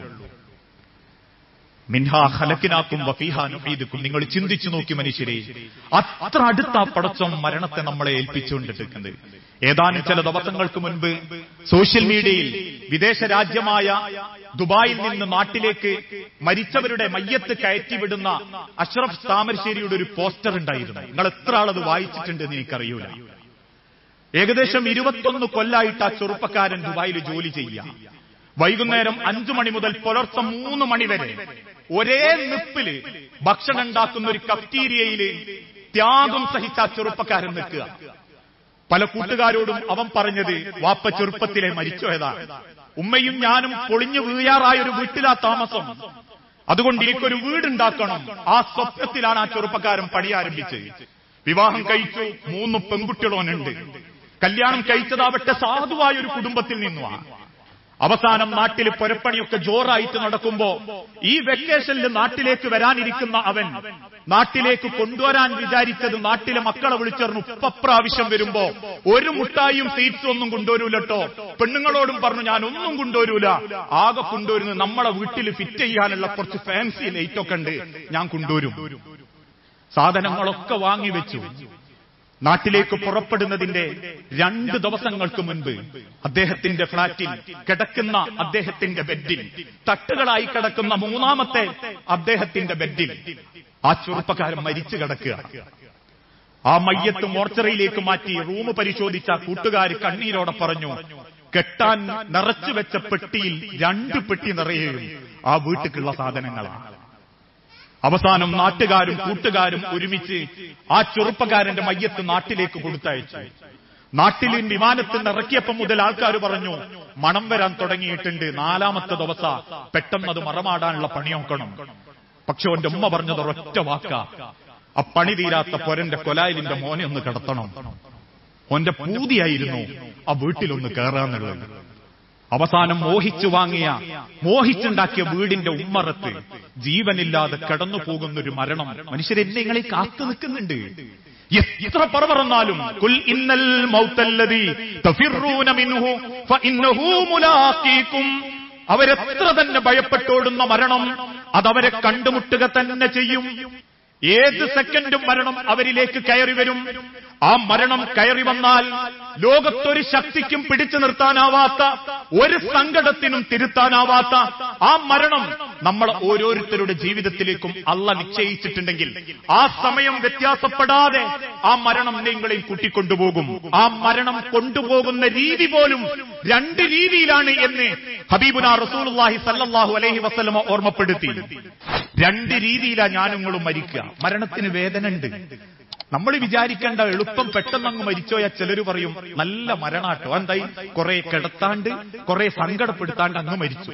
മിൻഹാ ഹലക്കിനാക്കും വഫീഹാ നുഹീദുക്കും നിങ്ങൾ ചിന്തിച്ചു നോക്കി മനുഷ്യരെ അത്ര അടുത്ത ആ പടച്ചം മരണത്തെ നമ്മളെ ഏൽപ്പിച്ചുകൊണ്ടിരിക്കുന്നത് ഏതാനും ചില ദിവസങ്ങൾക്ക് മുൻപ് സോഷ്യൽ മീഡിയയിൽ വിദേശ രാജ്യമായ ദുബായിൽ നിന്ന് നാട്ടിലേക്ക് മരിച്ചവരുടെ മയ്യത്ത് കയറ്റിവിടുന്ന അഷ്റഫ് താമരശ്ശേരിയുടെ ഒരു പോസ്റ്റർ ഉണ്ടായിരുന്നു നിങ്ങൾ എത്ര ആളത് വായിച്ചിട്ടുണ്ടെന്ന് എനിക്കറിയൂല ഏകദേശം ഇരുപത്തൊന്ന് കൊല്ലായിട്ട് ആ ചെറുപ്പക്കാരൻ ദുബായിൽ ജോലി ചെയ്യാം വൈകുന്നേരം അഞ്ചു മണി മുതൽ പുലർച്ചെ മൂന്ന് മണി വരെ ഒരേ നിപ്പില് ഭക്ഷണം ഉണ്ടാക്കുന്ന ഒരു കഫ്റ്റീരിയയില് ത്യാഗം സഹിച്ച ആ ചെറുപ്പക്കാരൻ നിൽക്കുക പല കൂട്ടുകാരോടും അവൻ പറഞ്ഞത് വാപ്പ ചെറുപ്പത്തിലെ മരിച്ചോയതാ ഉമ്മയും ഞാനും പൊളിഞ്ഞു വീഴാറായ ഒരു വീട്ടിലാ താമസം അതുകൊണ്ട് എനിക്കൊരു വീടുണ്ടാക്കണം ആ സ്വപ്നത്തിലാണ് ആ ചെറുപ്പക്കാരൻ പണി ആരംഭിച്ചത് വിവാഹം കഴിച്ചു മൂന്ന് പെൺകുട്ടികളോനുണ്ട് കല്യാണം കഴിച്ചതാവട്ടെ സാധുവായ ഒരു കുടുംബത്തിൽ നിന്നുമാണ് അവസാനം നാട്ടിൽ പുരപ്പണിയൊക്കെ ജോറായിട്ട് നടക്കുമ്പോ ഈ വെക്കേഷനിൽ നാട്ടിലേക്ക് വരാനിരിക്കുന്ന അവൻ നാട്ടിലേക്ക് കൊണ്ടുവരാൻ വിചാരിച്ചത് നാട്ടിലെ മക്കളെ വിളിച്ചറിഞ്ഞു ഉപ്പപ്രാവശ്യം വരുമ്പോ ഒരു മുട്ടായും സീറ്റ്സും ഒന്നും കൊണ്ടുവരൂലട്ടോ പെണ്ണുങ്ങളോടും പറഞ്ഞു ഞാൻ ഒന്നും കൊണ്ടുവരൂല ആകെ കൊണ്ടുവരുന്നത് നമ്മളെ വീട്ടിൽ ഫിറ്റ് ചെയ്യാനുള്ള കുറച്ച് ഫാൻസി ലൈറ്റ് ഒക്കെ ഉണ്ട് ഞാൻ കൊണ്ടുവരും സാധനങ്ങളൊക്കെ വാങ്ങിവെച്ചു നാട്ടിലേക്ക് പുറപ്പെടുന്നതിന്റെ രണ്ട് ദിവസങ്ങൾക്ക് മുൻപ് അദ്ദേഹത്തിന്റെ ഫ്ളാറ്റിൽ കിടക്കുന്ന അദ്ദേഹത്തിന്റെ ബെഡിൽ തട്ടുകളായി കിടക്കുന്ന മൂന്നാമത്തെ അദ്ദേഹത്തിന്റെ ബെഡിൽ ആ ചെറുപ്പക്കാരൻ മരിച്ചു കിടക്കുക ആ മയ്യത്ത് മോർച്ചറിയിലേക്ക് മാറ്റി റൂം പരിശോധിച്ച കൂട്ടുകാർ കണ്ണീരോടെ പറഞ്ഞു കെട്ടാൻ നിറച്ചു വെച്ച പെട്ടിയിൽ രണ്ട് പെട്ടി നിറയുകയും ആ വീട്ടിലുള്ള സാധനങ്ങളാണ് അവസാനം നാട്ടുകാരും കൂട്ടുകാരും ഒരുമിച്ച് ആ ചെറുപ്പക്കാരന്റെ മയ്യത്ത് നാട്ടിലേക്ക് കൊടുത്തയച്ചു നാട്ടിൽ വിമാനത്തിൽ നിന്ന് ഇറക്കിയപ്പം മുതൽ ആൾക്കാർ പറഞ്ഞു മണം വരാൻ തുടങ്ങിയിട്ടുണ്ട് നാലാമത്തെ ദിവസ പെട്ടെന്ന് അത് മറമാടാനുള്ള പണി നോക്കണം പക്ഷെ അവന്റെ ഉമ്മ പറഞ്ഞത് ഒരൊറ്റ വാക്ക ആ പണി തീരാത്ത പൊരന്റെ കൊലായിലിന്റെ മോനെ ഒന്ന് കിടത്തണം ഓന്റെ പൂതിയായിരുന്നു ആ വീട്ടിലൊന്ന് കയറാന്നുള്ളത് അവസാനം മോഹിച്ചു വാങ്ങിയ മോഹിച്ചുണ്ടാക്കിയ വീടിന്റെ ഉമ്മറത്ത് ജീവനില്ലാതെ കടന്നു പോകുന്ന ഒരു മരണം മനുഷ്യരെ നിങ്ങളെ കാത്തു നിൽക്കുന്നുണ്ട് എത്ര പറവറന്നാലും കുൽ ഇന്നൽ മൗത്തല്ലദി തഫിറൂന മിൻഹു ഫഇന്നഹു മുലാഖീകും അവരെത്ര തന്നെ ഭയപ്പെട്ടോടുന്ന മരണം അതവരെ കണ്ടുമുട്ടുക തന്നെ ചെയ്യും ഏത് സെക്കൻഡും മരണം അവരിലേക്ക് കയറി വരും ആ മരണം കയറി വന്നാൽ ലോകത്തൊരു ശക്തിക്കും പിടിച്ചു നിർത്താനാവാത്ത ഒരു സങ്കടത്തിനും തിരുത്താനാവാത്ത ആ മരണം നമ്മൾ ഓരോരുത്തരുടെ ജീവിതത്തിലേക്കും അല്ല നിശ്ചയിച്ചിട്ടുണ്ടെങ്കിൽ ആ സമയം വ്യത്യാസപ്പെടാതെ ആ മരണം നിങ്ങളെയും കൂട്ടിക്കൊണ്ടുപോകും ആ മരണം കൊണ്ടുപോകുന്ന രീതി പോലും രണ്ട് രീതിയിലാണ് എന്ന് ഹബീബുന റസൂലുള്ളാഹി സല്ലല്ലാഹു അലൈഹി വസല്ലമ ഓർമ്മപ്പെടുത്തി രണ്ട് രീതിയിലാ ഞാനുങ്ങളും മരിക്കുക മരണത്തിന് വേദന ഉണ്ട് നമ്മൾ വിചാരിക്കേണ്ട എളുപ്പം പെട്ടെന്നങ്ങ് മരിച്ചോയാ ചിലര് പറയും നല്ല മരണാട്ടോ എന്തായി കുറെ കിടത്താണ്ട് കുറെ സങ്കടപ്പെടുത്താണ്ട് അങ്ങ് മരിച്ചു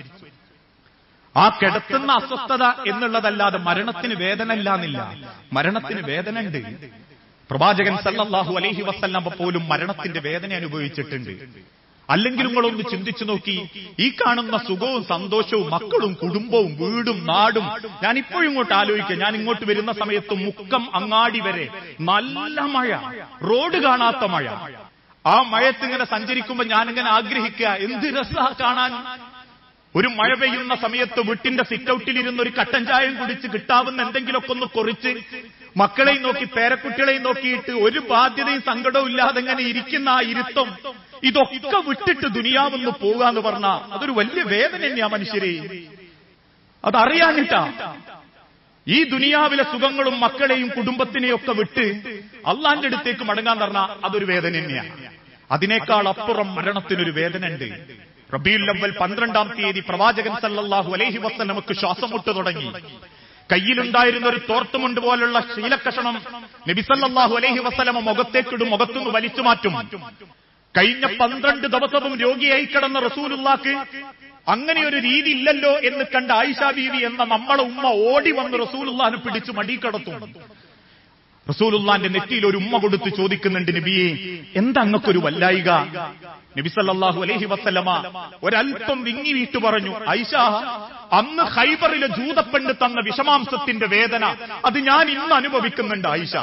ആ കിടത്തുന്ന അസ്വസ്ഥത എന്നുള്ളതല്ലാതെ മരണത്തിന് വേദന ഇല്ലാന്നില്ല മരണത്തിന് വേദന ഉണ്ട് പ്രവാചകൻ സല്ലല്ലാഹു അലൈഹി വസല്ലം പോലും മരണത്തിന്റെ വേദന അനുഭവിച്ചിട്ടുണ്ട് അല്ലെങ്കിൽ നിങ്ങളൊന്ന് ചിന്തിച്ചു നോക്കി ഈ കാണുന്ന സുഖവും സന്തോഷവും മക്കളും കുടുംബവും വീടും നാടും ഞാൻ ഇപ്പോഴും ഇങ്ങോട്ട് ആലോചിക്കുക ഞാൻ ഇങ്ങോട്ട് വരുന്ന സമയത്ത് മുക്കം അങ്ങാടി വരെ നല്ല മഴ റോഡ് കാണാത്ത മഴ ആ മഴയത്ത് ഇങ്ങനെ സഞ്ചരിക്കുമ്പോ ഞാനിങ്ങനെ ആഗ്രഹിക്കുക എന്ത് രസാ കാണാൻ ഒരു മഴ പെയ്യുന്ന സമയത്ത് വീട്ടിന്റെ സിറ്റൌട്ടിലിരുന്ന് ഒരു കട്ടൻ ചായം കുടിച്ച് കിട്ടാവുന്ന എന്തെങ്കിലുമൊക്കെ ഒന്ന് കുറിച്ച് മക്കളെയും നോക്കി പേരക്കുട്ടികളെയും നോക്കിയിട്ട് ഒരു ബാധ്യതയും സങ്കടവും ഇല്ലാതെ ഇങ്ങനെ ഇരിക്കുന്ന ആ ഇരുത്തം ഇതൊക്കെ വിട്ടിട്ട് ദുനിയാവെന്ന് പോകാന്ന് പറഞ്ഞ അതൊരു വലിയ വേദന തന്നെയാ മനുഷ്യരെ അതറിയാനിട്ടാ ഈ ദുനിയാവിലെ സുഖങ്ങളും മക്കളെയും കുടുംബത്തിനെയും ഒക്കെ വിട്ട് അള്ളാന്റെ അടുത്തേക്ക് മടങ്ങാൻ പറഞ്ഞാൽ അതൊരു വേദന തന്നെയാണ് അതിനേക്കാൾ അപ്പുറം മരണത്തിനൊരു വേദന ഉണ്ട് റബീൽ അവൽ പന്ത്രണ്ടാം തീയതി പ്രവാചകൻ സല്ലല്ലാഹു അലൈഹി വസ്ലം നമുക്ക് ശ്വാസം മുട്ട് തുടങ്ങി കയ്യിലുണ്ടായിരുന്ന ഒരു തോർത്തുമുണ്ട് പോലുള്ള ശീലക്കഷണം നബിസല്ലാഹു അലൈഹി വസ്ലമ മുഖത്തേക്കിടും മുഖത്തുനിന്ന് വലിച്ചു മാറ്റും കഴിഞ്ഞ പന്ത്രണ്ട് ദിവസവും രോഗിയായി കിടന്ന റസൂലുള്ളാക്ക് അങ്ങനെ ഒരു രീതി ഇല്ലല്ലോ എന്ന് കണ്ട ആയിഷ ബീവി എന്ന നമ്മളെ ഉമ്മ ഓടി വന്ന് റസൂലുള്ളാനെ പിടിച്ചു മടിക്കടത്തും റസൂലുള്ളാന്റെ നെറ്റിയിൽ ഒരു ഉമ്മ കൊടുത്ത് ചോദിക്കുന്നുണ്ട് നബിയെ എന്താ അങ്ങക്കൊരു വല്ലായിക നബി സല്ലല്ലാഹു അലൈഹി വസല്ലമ ഒരല്പം വിങ്ങി വീട്ടു പറഞ്ഞു ഐഷ അന്ന് ഹൈബറിലെ ജൂതപ്പെണ്ണ് തന്ന വിഷമാംസത്തിന്റെ വേദന അത് ഞാൻ ഇന്ന് അനുഭവിക്കുന്നുണ്ട് ആയിഷ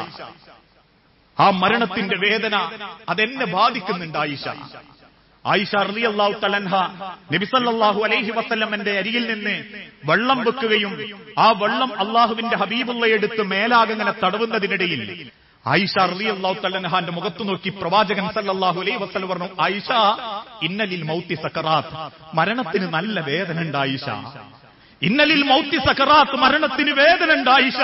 ആ മരണത്തിന്റെ വേദന അതെന്നെ ബാധിക്കുന്നുണ്ട് ആയിഷ ആയിഷ റളിയല്ലാഹു തലൻഹ നബിസല്ലാഹു അലൈഹി വസല്ലമന്റെ അരികിൽ നിന്ന് വെള്ളം വെക്കുകയും ആ വെള്ളം അള്ളാഹുവിന്റെ ഹബീബുള്ള എടുത്ത് മേലാകങ്ങനെ തടവുന്നതിനിടയിൽ ആയിഷ റളിയല്ലാഹു തലൻഹാന്റെ മുഖത്തു നോക്കി പ്രവാചകൻ സല്ലല്ലാഹു അലൈഹി വസല്ലം പറഞ്ഞു ആയിഷ ഇന്നലിൽ മൗത്തി സക്കറാത്ത് മരണത്തിന് നല്ല വേദന ഉണ്ട് ആയിഷ ഇന്നലിൽ മൗത്തി സക്കറാത്ത് മരണത്തിന് വേദന ഉണ്ട് ആയിഷ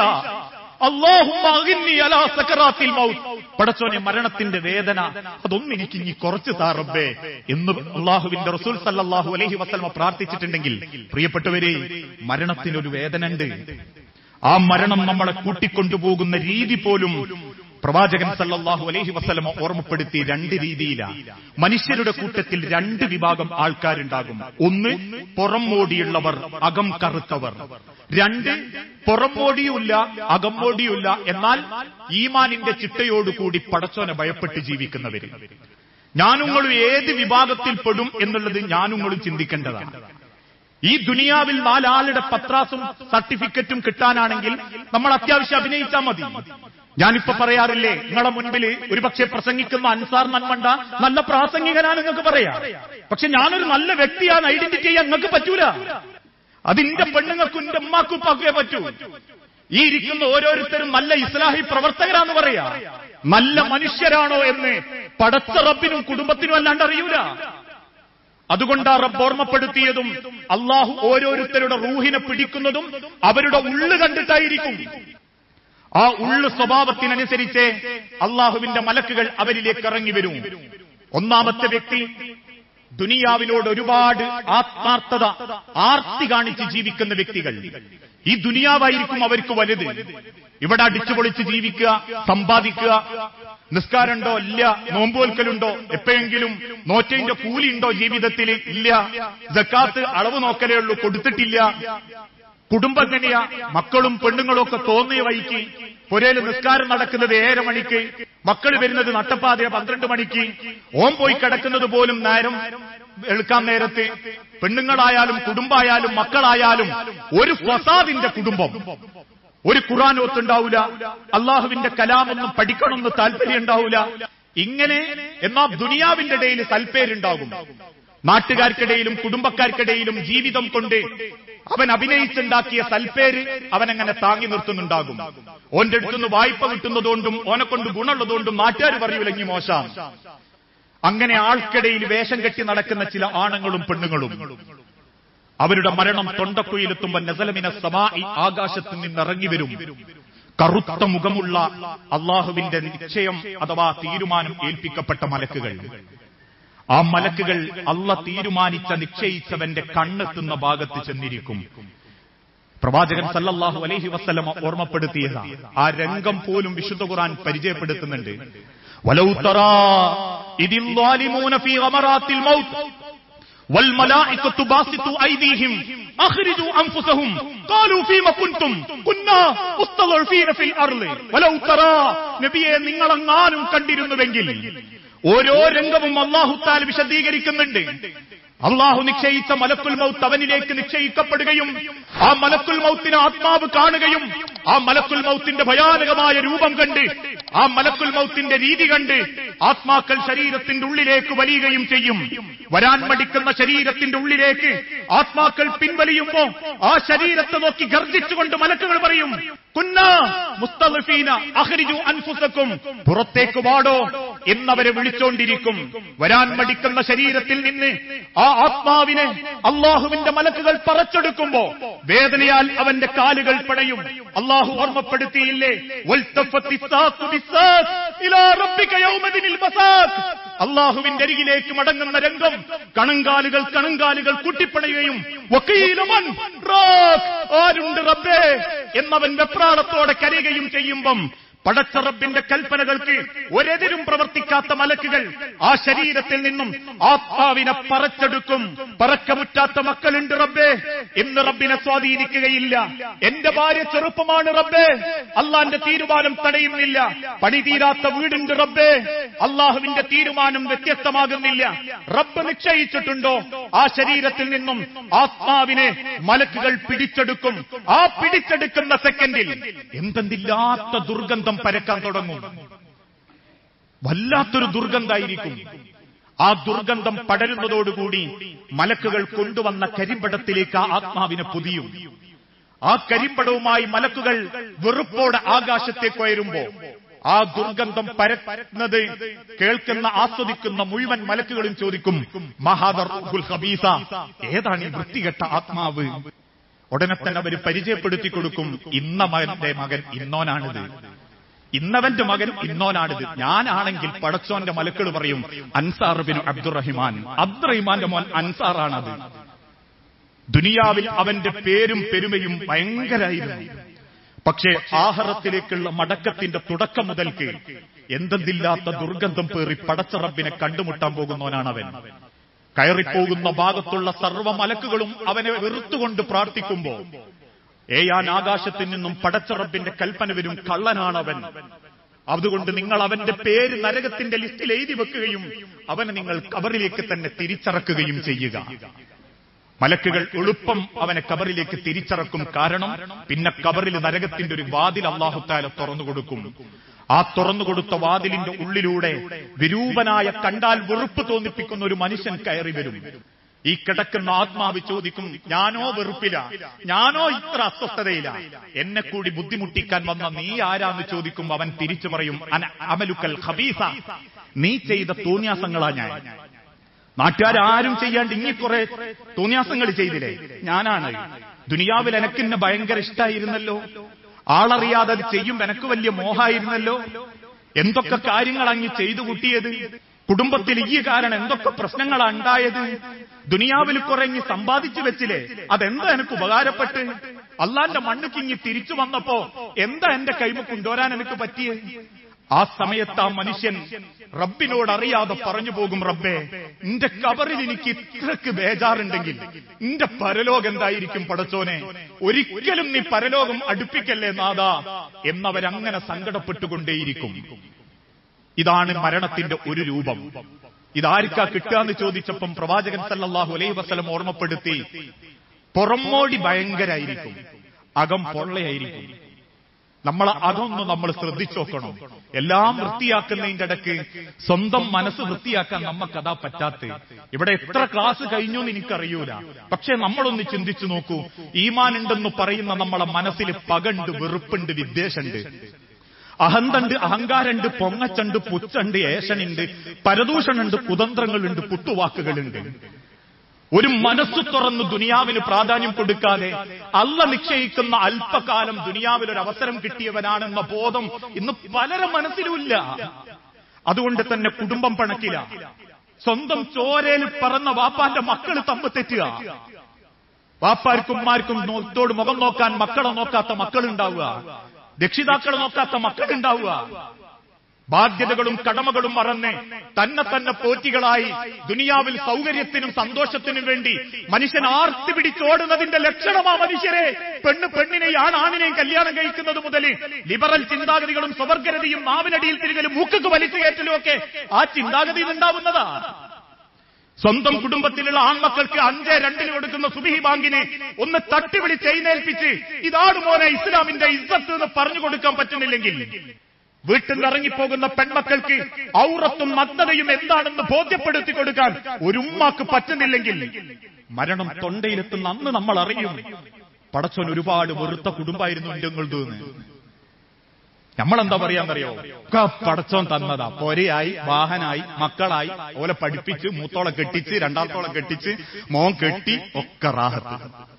പടച്ചോനെ മരണത്തിന്റെ വേദന അതൊന്നും എനിക്ക് ഇനി കുറച്ച് താറബേ എന്ന് അള്ളാഹുവിന്റെ റസൂൽ സല്ലാഹു അലഹി വസ്ലമ പ്രാർത്ഥിച്ചിട്ടുണ്ടെങ്കിൽ പ്രിയപ്പെട്ടവരെ മരണത്തിനൊരു വേദന ഉണ്ട് ആ മരണം നമ്മളെ കൂട്ടിക്കൊണ്ടുപോകുന്ന രീതി പോലും പ്രവാചകൻ സല്ലല്ലാഹു അലൈഹി വസല്ലമ ഓർമ്മപ്പെടുത്തി രണ്ട് രീതിയിലാണ് മനുഷ്യരുടെ കൂട്ടത്തിൽ രണ്ട് വിഭാഗം ആൾക്കാരുണ്ടാകും ഒന്ന് പുറംമോടിയുള്ളവർ അകം കറുത്തവർ രണ്ട് പുറംമോടിയുമില്ല അകംമോടിയുമില്ല എന്നാൽ ഈമാനിന്റെ ചിട്ടയോടുകൂടി പടച്ചോനെ ഭയപ്പെട്ട് ജീവിക്കുന്നവര് ഞാനുങ്ങളും ഏത് വിഭാഗത്തിൽ പെടും എന്നുള്ളത് ഞാനുങ്ങളും ചിന്തിക്കേണ്ടതാണ് ഈ ദുനിയാവിൽ നാലാളുടെ പത്രാസും സർട്ടിഫിക്കറ്റും കിട്ടാനാണെങ്കിൽ നമ്മൾ അത്യാവശ്യം അഭിനയിച്ചാൽ മതി ഞാനിപ്പോ പറയാറില്ലേ നിങ്ങളെ മുൻപിൽ ഒരുപക്ഷെ പ്രസംഗിക്കുന്ന അൻസാർ നന്മണ്ട നല്ല പ്രാസംഗികനാണ് നിങ്ങൾക്ക് പറയാം പക്ഷെ ഞാനൊരു നല്ല വ്യക്തിയാണ് ഐഡന്റിറ്റി ചെയ്യാൻ നിങ്ങൾക്ക് പറ്റൂല അതിന്റെ പെണ്ണുങ്ങൾക്കും എന്റെ ഉമ്മാക്കും പക്കേ പറ്റൂ ഈ ഇരിക്കുന്ന ഓരോരുത്തരും നല്ല ഇസ്ലാഹി പ്രവർത്തകരാന്ന് പറയാ നല്ല മനുഷ്യരാണോ എന്ന് പടച്ച റബ്ബിനും കുടുംബത്തിനും അല്ലാണ്ട് അറിയൂല അതുകൊണ്ട് ആ റബ്ബ് ഓർമ്മപ്പെടുത്തിയതും അള്ളാഹു ഓരോരുത്തരുടെ റൂഹിനെ പിടിക്കുന്നതും അവരുടെ ഉള്ളു കണ്ടിട്ടായിരിക്കും ആ ഉള്ളു സ്വഭാവത്തിനനുസരിച്ച് അള്ളാഹുവിന്റെ മലക്കുകൾ അവരിലേക്ക് ഇറങ്ങി വരും ഒന്നാമത്തെ വ്യക്തി ദുനിയാവിനോട് ഒരുപാട് ആത്മാർത്ഥത ആർത്തി കാണിച്ച് ജീവിക്കുന്ന വ്യക്തികൾ ഈ ദുനിയാവായിരിക്കും അവർക്ക് വലുത് ഇവിടെ അടിച്ചുപൊളിച്ച് ജീവിക്കുക സമ്പാദിക്കുക നിസ്കാരമുണ്ടോ ഇല്ല നോമ്പുവൽക്കലുണ്ടോ എപ്പോഴെങ്കിലും നോറ്റതിന്റെ കൂലിയുണ്ടോ ജീവിതത്തിൽ ഇല്ല ജക്കാത്ത് അളവ് നോക്കലേ ഉള്ളൂ കൊടുത്തിട്ടില്ല കുടുംബം എങ്ങനെയാ മക്കളും പെണ്ണുങ്ങളും ഒക്കെ തോന്നിയ വഴിക്ക് പുരയിൽ നിസ്കാരം നടക്കുന്നത് ഏഴര മണിക്ക് മക്കൾ വരുന്നത് നട്ടപ്പാതിര പന്ത്രണ്ട് മണിക്ക് ഓം പോയി കിടക്കുന്നത് പോലും നേരം എടുക്കാൻ നേരത്ത് പെണ്ണുങ്ങളായാലും കുടുംബായാലും മക്കളായാലും ഒരു ഫസാദിന്റെ കുടുംബം ഒരു ഖുറാൻ ഒത്തുണ്ടാവൂല അള്ളാഹുവിന്റെ കലാമൊന്നും പഠിക്കണമെന്ന് താല്പര്യം ഉണ്ടാവൂല ഇങ്ങനെ എന്നാ ദുനിയാവിന്റെ ഇടയിൽ സൽപ്പേരുണ്ടാകും നാട്ടുകാർക്കിടയിലും കുടുംബക്കാർക്കിടയിലും ജീവിതം കൊണ്ട് അവൻ അഭിനയിച്ചുണ്ടാക്കിയ സൽപ്പേര് അവനങ്ങനെ താങ്ങി നിർത്തുന്നുണ്ടാകും ഓന്റെ അടുത്തുനിന്ന് വായ്പ കിട്ടുന്നതുകൊണ്ടും ഓനെ കൊണ്ട് ഗുണമുള്ളതുകൊണ്ടും നാട്ടുകാർ പറയൂല ഇനി മോശം അങ്ങനെ ആൾക്കിടയിൽ വേഷം കെട്ടി നടക്കുന്ന ചില ആണുങ്ങളും പെണ്ണുങ്ങളും അവരുടെ മരണം തൊണ്ടക്കുയിലെത്തുമ്പോൾ നസലമിന സമായി ആകാശത്ത് നിന്നിറങ്ങി വരും കറുത്ത മുഖമുള്ള അള്ളാഹുവിന്റെ നിശ്ചയം അഥവാ തീരുമാനം ഏൽപ്പിക്കപ്പെട്ട മലക്കുകൾ ആ മലക്കുകൾ അല്ല തീരുമാനിച്ച നിശ്ചയിച്ചവന്റെ കണ്ണെത്തുന്ന ഭാഗത്ത് ചെന്നിരിക്കും പ്രവാചകൻ സല്ലല്ലാഹു അലൈഹി വസ്ലമ ഓർമ്മപ്പെടുത്തിയതാ ആ രംഗം പോലും വിശുദ്ധ ഖുർആൻ പരിചയപ്പെടുത്തുന്നുണ്ട് വലൗ തറാ ഇതിൽ ളാലിമൂന ഫീ ഗമറാത്തിൽ മൗത്ത് والملائكة باسطوا أيديهم أخرجوا أنفسهم قالوا فيما كنتم كنا مستضعفين في الأرض ولو ترى നബിയെ നിങ്ങളെങ്ങാനും കണ്ടിരുന്നുവെങ്കിൽ ഓരോ രംഗവും അള്ളാഹുത്താൽ വിശദീകരിക്കുന്നുണ്ട് അള്ളാഹു നിശ്ചയിച്ച മലക്കുൽ മൗത്ത് അവനിലേക്ക് നിശ്ചയിക്കപ്പെടുകയും ആ മലക്കുൽ മൗത്തിന് ആത്മാവ് കാണുകയും ആ മലക്കുൽ മൗത്തിന്റെ ഭയാനകമായ രൂപം കണ്ട് ആ മലക്കുൽ മൗത്തിന്റെ രീതി കണ്ട് ആത്മാക്കൾ ശരീരത്തിന്റെ ഉള്ളിലേക്ക് വലിയുകയും ചെയ്യും വരാൻ മടിക്കുന്ന ശരീരത്തിന്റെ ഉള്ളിലേക്ക് ആത്മാക്കൾ പിൻവലിയുമ്പോ ആ ശരീരത്തെ നോക്കി ഗർജിച്ചുകൊണ്ട് മലക്കുകൾ പറയും കുന്ന മുസ്തഫീന അഹ്രിജു അൻഫുസക്കും പുറത്തേക്ക് വാടോ എന്നവരെ വിളിച്ചോണ്ടിരിക്കും വരാൻ മടിക്കുന്ന ശരീരത്തിൽ നിന്ന് ആ ആത്മാവിനെ അള്ളാഹുവിന്റെ മലക്കുകൾ പറച്ചെടുക്കുമ്പോ വേദനയാൽ അവന്റെ കാലുകൾ പടയും അള്ളാഹു ഓർമ്മപ്പെടുത്തിയില്ലേ വൽത്തഫത്തി സാഖു ബിസാഖ് ഇലാ റബ്ബിക യൗമദിനിൽ മസാഖ് അള്ളാഹുവിന്റെ അരികിലേക്ക് മടങ്ങുന്ന രംഗം കണങ്കാലുകൾ കണങ്കാലുകൾ കുട്ടിപ്പണയുകയും വക്കീലമൻ റാഖ് ആരുണ്ട് റബ്ബേ എന്നവൻ വെപ്രാളത്തോടെ കരയുകയും ചെയ്യുമ്പം പടച്ച റബ്ബിന്റെ കൽപ്പനകൾക്ക് ഒരെതിരും പ്രവർത്തിക്കാത്ത മലക്കുകൾ ആ ശരീരത്തിൽ നിന്നും ആത്മാവിനെ പറച്ചെടുക്കും പറക്കമുറ്റാത്ത മക്കളുണ്ട് റബ്ബേ ഇന്ന് റബ്ബിനെ സ്വാധീനിക്കുകയില്ല എന്റെ ഭാര്യ ചെറുപ്പമാണ് റബ്ബേ അള്ളാന്റെ തീരുമാനം തടയുന്നില്ല പണി തീരാത്ത വീടുണ്ട് റബ്ബേ അള്ളാഹുവിന്റെ തീരുമാനം വ്യത്യസ്തമാകുന്നില്ല റബ്ബ് നിശ്ചയിച്ചിട്ടുണ്ടോ ആ ശരീരത്തിൽ നിന്നും ആത്മാവിനെ മലക്കുകൾ പിടിച്ചെടുക്കും ആ പിടിച്ചെടുക്കുന്ന സെക്കൻഡിൽ എന്തെന്തില്ലാത്ത ദുർഗന്ധം പരക്കാൻ തുടങ്ങും വല്ലാത്തൊരു ദുർഗന്ധായിരിക്കും ആ ദുർഗന്ധം പടരുന്നതോടുകൂടി മലക്കുകൾ കൊണ്ടുവന്ന കരിമ്പടത്തിലേക്ക് ആ ആത്മാവിനെ പൊതിയും ആ കരിമ്പടവുമായി മലക്കുകൾ വെറുപ്പോടെ ആകാശത്തേക്ക് ഉയരുമ്പോ ആ ദുർഗന്ധം പരന്നത് കേൾക്കുന്ന ആസ്വദിക്കുന്ന മുഴുവൻ മലക്കുകളും ചോദിക്കും മഹാദർ ഹബീസ ഏതാണ് ഈ വൃത്തികെട്ട ആത്മാവ് ഉടനെ തന്നെ അവർ പരിചയപ്പെടുത്തി കൊടുക്കും ഇന്ന മകന്റെ മകൻ ഇന്നോനാണിത് ഇന്നവന്റെ മകൻ ഇന്നോനാണിത് ഞാനാണെങ്കിൽ പടച്ചോന്റെ മലക്കൾ പറയും അൻസാർ ബിൻ അബ്ദുറഹിമാൻ അബ്ദുറഹിമാന്റെ മോൻ അൻസാറാണത് ദുനിയാവിൽ അവന്റെ പേരും പെരുമയും ഭയങ്കരായിരുന്നു പക്ഷേ ആഹാരത്തിലേക്കുള്ള മടക്കത്തിന്റെ തുടക്കം മുതൽക്ക് എന്തെന്തില്ലാത്ത ദുർഗന്ധം പേറി പടച്ച റബ്ബിനെ കണ്ടുമുട്ടാൻ പോകുന്നവനാണ് അവൻ കയറിപ്പോകുന്ന ഭാഗത്തുള്ള സർവ്വ മലക്കുകളും അവനെ വെറുത്തുകൊണ്ട് പ്രാർത്ഥിക്കുമ്പോ ഏയാൻ ആകാശത്തിൽ നിന്നും പടച്ച റബ്ബിന്റെ കൽപ്പന വരും കള്ളനാണവൻ അതുകൊണ്ട് നിങ്ങൾ അവന്റെ പേര് നരകത്തിന്റെ ലിസ്റ്റിൽ എഴുതി വെക്കുകയും അവനെ നിങ്ങൾ കബറിലേക്ക് തന്നെ തിരിച്ചറക്കുകയും ചെയ്യുക മലക്കുകൾ എളുപ്പം അവനെ കബറിലേക്ക് തിരിച്ചറക്കും കാരണം പിന്നെ കബറിൽ നരകത്തിന്റെ ഒരു വാതിൽ അള്ളാഹുത്താല തുറന്നു കൊടുക്കും ആ തുറന്നുകൊടുത്ത വാതിലിന്റെ ഉള്ളിലൂടെ വിരൂപനായ കണ്ടാൽ വെറുപ്പ് തോന്നിപ്പിക്കുന്ന ഒരു മനുഷ്യൻ കയറി വരും ഈ കിടക്കുന്ന ആത്മാവ് ചോദിക്കും ഞാനോ വെറുപ്പില ഞാനോ ഇത്ര അസ്വസ്ഥതയില എന്നെ കൂടി ബുദ്ധിമുട്ടിക്കാൻ വന്ന നീ ആരാന്ന് ചോദിക്കും അവൻ തിരിച്ചു പറയും "അന അമലുക്കൽ ഖബീസ നീ ചെയ്ത തോന്നിയാസങ്ങളാ ഞാൻ നാട്ടുകാരും ചെയ്യാണ്ട് ഇനി കുറെ തോന്നിയാസങ്ങൾ ചെയ്തില്ലേ ഞാനാണ് ദുനിയാവിൽ എനക്കിന്നെ ഭയങ്കര ഇഷ്ടായിരുന്നല്ലോ ആളറിയാതെ അത് ചെയ്യും എനക്ക് വലിയ മോഹായിരുന്നല്ലോ എന്തൊക്കെ കാര്യങ്ങൾ അങ്ങ് ചെയ്തു കൂട്ടിയത് കുടുംബത്തിൽ ഈ കാരണം എന്തൊക്കെ പ്രശ്നങ്ങളാ ഉണ്ടായത് ദുനിയാവിൽ കുറെ ഇങ്ങ് സമ്പാദിച്ചു വെച്ചില്ലേ അതെന്താ എനിക്ക് ഉപകാരപ്പെട്ട് അള്ളാന്റെ മണ്ണുക്ക് ഇങ്ങി തിരിച്ചു വന്നപ്പോ എന്താ എന്റെ കൈമ കൊണ്ടുവരാൻ എനിക്ക് പറ്റിയത് ആ സമയത്ത് ആ മനുഷ്യൻ റബ്ബിനോട് അറിയാതെ പറഞ്ഞു പോകും റബ്ബേ നിന്റെ കബറിൽ എനിക്ക് ഇത്രക്ക് ബേജാറുണ്ടെങ്കിൽ നിന്റെ പരലോകം എന്തായിരിക്കും പടച്ചോനെ ഒരിക്കലും നീ പരലോകം അടുപ്പിക്കല്ലേ നാദാ എന്നവരങ്ങനെ സങ്കടപ്പെട്ടുകൊണ്ടേയിരിക്കും ഇതാണ് മരണത്തിന്റെ ഒരു രൂപം ഇതാർക്കാ കിട്ടാന്ന് ചോദിച്ചപ്പം പ്രവാചകൻ സല്ലല്ലാഹു അലൈഹി വസല്ലം ഓർമ്മപ്പെടുത്തി പുറമോടി ഭയങ്കരായിരിക്കും അകം പൊള്ളയായിരിക്കും നമ്മൾ അതൊന്ന് നമ്മൾ ശ്രദ്ധിച്ചു നോക്കണം എല്ലാം വൃത്തിയാക്കുന്നതിന്റെ ഇടക്ക് സ്വന്തം മനസ്സ് വൃത്തിയാക്കാൻ നമുക്കതാ പറ്റാത്ത ഇവിടെ എത്ര ക്ലാസ് കഴിഞ്ഞു എന്ന് എനിക്കറിയൂല പക്ഷെ നമ്മളൊന്ന് ചിന്തിച്ചു നോക്കൂ ഈമാൻ ഉണ്ടെന്ന് പറയുന്ന നമ്മളെ മനസ്സിൽ പകണ്ട് വെറുപ്പുണ്ട് വിദ്വേഷമുണ്ട് അഹന്തണ്ട് അഹങ്കാരണ്ട് പൊങ്ങച്ചണ്ട് പുച്ചണ്ട് ഏഷനുണ്ട് പരദൂഷണുണ്ട് കുതന്ത്രങ്ങളുണ്ട് പുട്ടുവാക്കുകളുണ്ട് ഒരു മനസ്സ് തുറന്ന് ദുനിയാവിന് പ്രാധാന്യം കൊടുക്കാതെ അല്ല നിശ്ചയിക്കുന്ന അല്പകാലം ദുനിയാവിൽ ഒരു അവസരം കിട്ടിയവനാണെന്ന ബോധം ഇന്ന് പലരും മനസ്സിലുമില്ല അതുകൊണ്ട് തന്നെ കുടുംബം പണക്കില്ല സ്വന്തം ചോരയിൽ പറന്ന വാപ്പാന്റെ മക്കൾ തമ്പ് തെറ്റുക വാപ്പാർക്കും ഉമ്മാർക്കും നോത്തോട് മുഖം നോക്കാൻ മക്കളെ നോക്കാത്ത മക്കളുണ്ടാവുക രക്ഷിതാക്കളെ നോക്കാത്ത മക്കളുണ്ടാവുക ബാധ്യതകളും കടമകളും മറന്ന് തന്നെ തന്നെ പോറ്റികളായി ദുനിയാവിൽ സൗകര്യത്തിനും സന്തോഷത്തിനും വേണ്ടി മനുഷ്യൻ ആർത്തി പിടിച്ചോടുന്നതിന്റെ ലക്ഷണമാ മനുഷ്യരെ പെണ്ണ് പെണ്ണിനെയും ആണാണിനെയും കല്യാണം കഴിക്കുന്നത് മുതൽ ലിബറൽ ചിന്താഗതികളും സ്വവർഗരതിയും നാവിനടിയിൽ തിരികലും മൂക്കക്ക് വലിച്ചു കയറ്റലും ഒക്കെ ആ ചിന്താഗതിയിൽ ഉണ്ടാവുന്നതാ സ്വന്തം കുടുംബത്തിലുള്ള ആൺമക്കൾക്ക് അഞ്ച് രണ്ടിന് കൊടുക്കുന്ന സുബിഹി ബാങ്കിനെ ഒന്ന് തട്ടി വിളിച്ച് എഴുന്നേൽപ്പിച്ച് ഇതാണ് മോനെ ഇസ്ലാമിന്റെ ഇസ്സത്ത് എന്ന് പറഞ്ഞു കൊടുക്കാൻ പറ്റുന്നില്ലെങ്കിൽ വീട്ടിൽ നിന്ന് ഇറങ്ങിപ്പോകുന്ന പെൺമക്കൾക്ക് ഔറത്തും നഗ്നതയും എന്താണെന്ന് ബോധ്യപ്പെടുത്തി കൊടുക്കാൻ ഒരു ഉമ്മാക്ക് പറ്റുന്നില്ലെങ്കിൽ മരണം തൊണ്ടയിലെത്തുന്ന അന്ന് നമ്മൾ അറിയും പടച്ചോൻ ഒരുപാട് വെറുത്ത കുടുംബമായിരുന്നു ഇന്ത്യങ്ങളത് നമ്മളെന്താ പറയാന്നറിയോ ഒക്കെ പടച്ചോൻ തന്നതാ പൊരയായി വാഹനായി മക്കളായി ഓലെ പഠിപ്പിച്ച് മൂത്തോളെ കെട്ടിച്ച് രണ്ടാമത്തോളെ കെട്ടിച്ച് മോൻ കെട്ടി ഒക്കെ റാഹത്ത്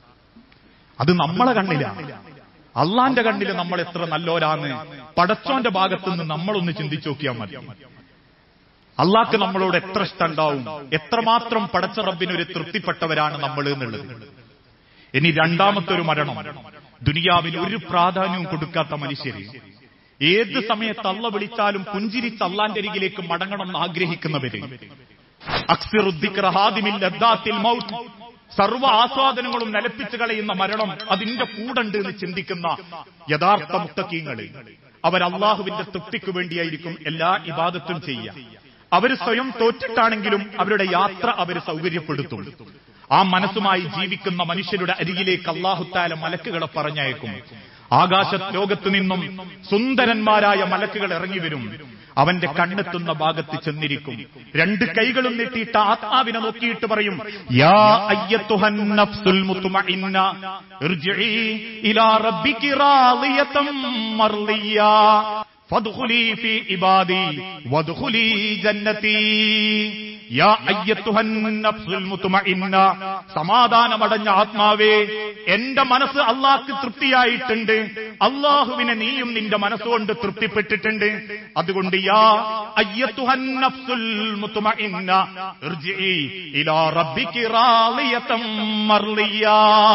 അത് നമ്മളെ കണ്ണിലാണ് അള്ളാന്റെ കണ്ണിൽ നമ്മൾ എത്ര നല്ലോരാന്ന് പടച്ചോന്റെ ഭാഗത്തു നിന്ന് നമ്മളൊന്ന് ചിന്തിച്ചു നോക്കിയാൽ മതി അള്ളാഹ്ക്ക് നമ്മളോട് എത്ര ഇഷ്ടമുണ്ടാവും എത്രമാത്രം പടച്ച റബ്ബിന് ഒരു തൃപ്തിപ്പെട്ടവരാണ് നമ്മൾ എന്നുള്ളത് ഇനി രണ്ടാമത്തെ ഒരു മരണം ദുനിയാവിൽ ഒരു പ്രാധാന്യവും കൊടുക്കാത്ത മനുഷ്യര് ഏത് സമയത്ത് അള്ള വിളിച്ചാലും പുഞ്ചിരിച്ച് അള്ളാന്റെ അരികിലേക്ക് മടങ്ങണം എന്ന് ആഗ്രഹിക്കുന്നവര് അക്സിറുദ്ദിഖ്റ ഹാദിമിൽ ലദ്ദാത്തിൽ മൗത്ത് സർവ്വ ആസ്വാദനങ്ങളും നിലപ്പിച്ചു കളയുന്ന മരണം അതിന്റെ കൂടണ്ട് എന്ന് ചിന്തിക്കുന്ന യഥാർത്ഥ മുത്തക്കീങ്ങള് അവർ അള്ളാഹുവിന്റെ തൃപ്തിക്ക് വേണ്ടിയായിരിക്കും എല്ലാ ഇബാദത്തും ചെയ്യുക അവർ സ്വയം തോറ്റിട്ടാണെങ്കിലും അവരുടെ യാത്ര അവർ സൗകര്യപ്പെടുത്തും ആ മനസ്സുമായി ജീവിക്കുന്ന മനുഷ്യരുടെ അരികിലേക്ക് അള്ളാഹുത്താല മലക്കുകളെ പറഞ്ഞയക്കും ആകാശ ലോകത്തു നിന്നും സുന്ദരന്മാരായ മലക്കുകൾ ഇറങ്ങി വരും അവന്റെ കണ്ണെത്തുന്ന ഭാഗത്ത് ചെന്നിരിക്കും രണ്ട് കൈകളും നീട്ടിയിട്ട് ആത്മാവിനെ നോക്കിയിട്ട് പറയും യാ അയ്യത്തുഹൻ നഫ്സുൽ മുത്മഇന്ന ഇർജിഇ ഇലാ റബ്ബികി റാളിയതം മർളിയ ഫദ്ഖുലി ഫീ ഇബാദി വദ്ഖുലി ജന്നതി യാ അയ്യത്തുഹൻ നഫ്സുൽ മുത്മഇന്ന സമാധാനമടഞ്ഞ ആത്മാവേ എന്റെ മനസ്സ് അള്ളാഹ്ക്ക് തൃപ്തിയായിട്ടുണ്ട് അള്ളാഹുവിനെ നീയും നിന്റെ മനസ്സുകൊണ്ട് തൃപ്തിപ്പെട്ടിട്ടുണ്ട് അതുകൊണ്ട് യാ അയ്യത്തുഹൻ നഫ്സുൽ മുത്മഇന്ന ഇർജിഇ ഇലാ റബ്ബികി റാളിയതം മർളിയ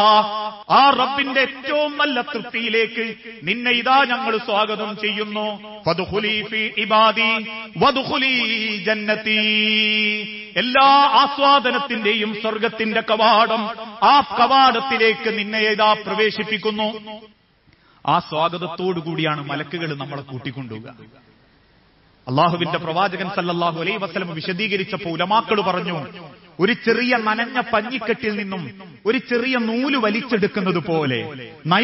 ആ റബ്ബിന്റെ ഏറ്റവും നല്ല തൃപ്തിയിലേക്ക് നിന്നെ ഇതാ ഞങ്ങൾ സ്വാഗതം ചെയ്യുന്നു ഫദ്ഖുലി ഫീ ഇബാദി വദ്ഖുലി ജന്നതി എല്ലാ ആസ്വാദനത്തിന്റെയും സ്വർഗത്തിന്റെ കവാടം ആ കവാടത്തിലേക്ക് നിന്നെ ഇതാ പ്രവേശിപ്പിക്കുന്നു ആ സ്വാഗതത്തോടു കൂടിയാണ് മലക്കുകൾ നമ്മളെ കൂട്ടിക്കൊണ്ടുപോകുക അള്ളാഹുവിന്റെ പ്രവാചകൻ സല്ലല്ലാഹു അലൈഹി വസല്ലം വിശദീകരിച്ചപ്പോൾ ഉലമാക്കൾ പറഞ്ഞു ഒരു ചെറിയ നനഞ്ഞ പഞ്ഞിക്കെട്ടിൽ നിന്നും ഒരു ചെറിയ നൂല് വലിച്ചെടുക്കുന്നത് പോലെ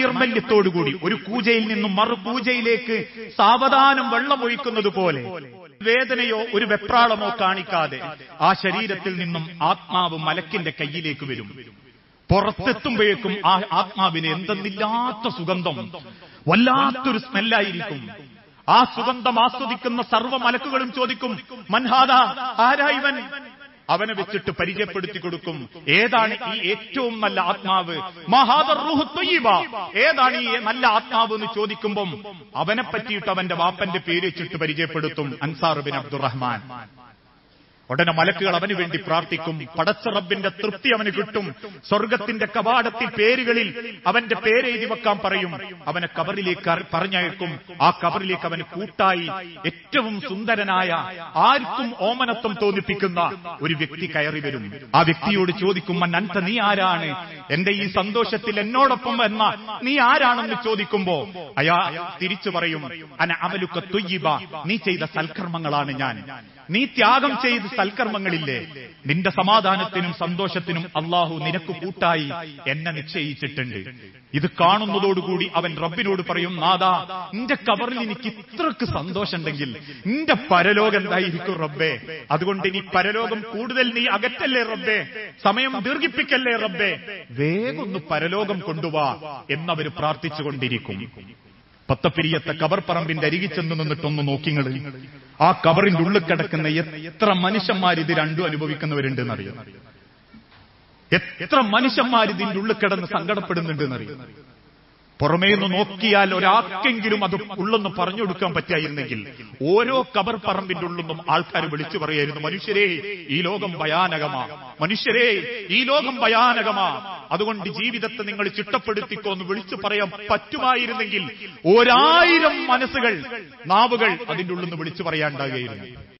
നൈർമല്യത്തോടുകൂടി ഒരു കൂജയിൽ നിന്നും മറു പൂജയിലേക്ക് സാവധാനം വെള്ളം ഒഴിക്കുന്നത് പോലെ വേദനയോ ഒരു വെപ്രാളമോ കാണിക്കാതെ ആ ശരീരത്തിൽ നിന്നും ആത്മാവ് മലക്കിന്റെ കയ്യിലേക്ക് വരും പുറത്തെത്തുമ്പോഴേക്കും ആ ആത്മാവിന് എന്തെന്നില്ലാത്ത സുഗന്ധം വല്ലാത്തൊരു സ്മെല്ലായിരിക്കും ആ സുഗന്ധം ആസ്വദിക്കുന്ന സർവ്വ മലക്കുകളും ചോദിക്കും മൻഹാദ ആരാ ഇവൻ അവനെ വെച്ചിട്ട് പരിചയപ്പെടുത്തി കൊടുക്കും ഏതാണ് ഈ ഏറ്റവും നല്ല ആത്മാവ് മഹാദർ റൂഹ് ത്വയ്യിബ. ഏതാണ് ഈ നല്ല ആത്മാവ് എന്ന് ചോദിക്കുമ്പം അവനെ പറ്റിയിട്ട് അവന്റെ വാപ്പന്റെ പേര് വെച്ചിട്ട് പരിചയപ്പെടുത്തും അൻസാർ ബിൻ അബ്ദുറഹ്മാൻ ഉടനെ മലക്കുകൾ അവന് വേണ്ടി പ്രാർത്ഥിക്കും പടച്ച റബ്ബിന്റെ തൃപ്തി അവന് കിട്ടും സ്വർഗത്തിന്റെ കവാടത്തിൽ പേരുകളിൽ അവന്റെ പേരെഴുതി വെക്കാൻ പറയും അവനെ കബറിലേക്ക് അറി- പറഞ്ഞയക്കും ആ കബറിലേക്ക് അവന് കൂട്ടായി ഏറ്റവും സുന്ദരനായ ആർക്കും ഓമനത്വം തോന്നിപ്പിക്കുന്ന ഒരു വ്യക്തി കയറി വരും ആ വ്യക്തിയോട് ചോദിക്കും മൻ അൻത നീ ആരാണ് എന്റെ ഈ സന്തോഷത്തിൽ എന്നോടൊപ്പം എന്ന നീ ആരാണെന്ന് ചോദിക്കുമ്പോ അയാ തിരിച്ചു പറയും അന അമലുക്ക തുയ്യിബ നീ ചെയ്ത സൽക്കർമ്മങ്ങളാണ് ഞാൻ നീ ത്യാഗം ചെയ്ത് സൽക്കർമ്മങ്ങളില്ലേ നിന്റെ സമാധാനത്തിനും സന്തോഷത്തിനും അള്ളാഹു നിനക്ക് കൂട്ടായി എന്നെ നിശ്ചയിച്ചിട്ടുണ്ട് ഇത് കാണുന്നതോടുകൂടി അവൻ റബ്ബിനോട് പറയും നാദാ നിന്റെ കവറിൽ എനിക്ക് ഇത്രക്ക് സന്തോഷമുണ്ടെങ്കിൽ നിന്റെ പരലോകം എന്തായിരിക്കും റബ്ബേ അതുകൊണ്ട് ഇനി പരലോകം കൂടുതൽ നീ അകറ്റല്ലേ റബ്ബേ സമയം ദീർഘിപ്പിക്കല്ലേ റബ്ബേ വേഗം ഒന്ന് പരലോകം കൊണ്ടുവാ എന്നവര് പ്രാർത്ഥിച്ചുകൊണ്ടിരിക്കും പത്തപ്പിരിയത്തെ കബർ പറമ്പിന്റെ അരികിൽ ചെന്ന് നിന്നിട്ടൊന്ന് നോക്കിങ്ങള് ആ കബറിന്റെ ഉള്ളിൽ കിടക്കുന്ന എത്ര മനുഷ്യന്മാർ ഇത് രണ്ടും അനുഭവിക്കുന്നവരുണ്ട് എന്നറിയാം എത്ര മനുഷ്യന്മാർ ഇതിന്റെ ഉള്ളിൽ കിടന്ന് സങ്കടപ്പെടുന്നുണ്ട് എന്നറിയാം പുറമേ നിന്ന് നോക്കിയാൽ ഒരാൾക്കെങ്കിലും അത് ഉള്ളൊന്ന് പറഞ്ഞു കൊടുക്കാൻ പറ്റായിരുന്നെങ്കിൽ ഓരോ കബർ പറമ്പിന്റെ ഉള്ളൊന്നും ആൾക്കാർ വിളിച്ചു പറയായിരുന്നു മനുഷ്യരെ ഈ ലോകം ഭയാനകമാ മനുഷ്യരെ ഈ ലോകം ഭയാനകമാ അതുകൊണ്ട് ജീവിതത്തെ നിങ്ങൾ ചിട്ടപ്പെടുത്തിക്കോ എന്ന് വിളിച്ചു പറയാൻ പറ്റുമായിരുന്നെങ്കിൽ ഒരായിരം മനസ്സുകൾ നാവുകൾ അതിന്റെ ഉള്ളിൽ നിന്ന് വിളിച്ചു പറയാണ്ടാകുകയായിരുന്നു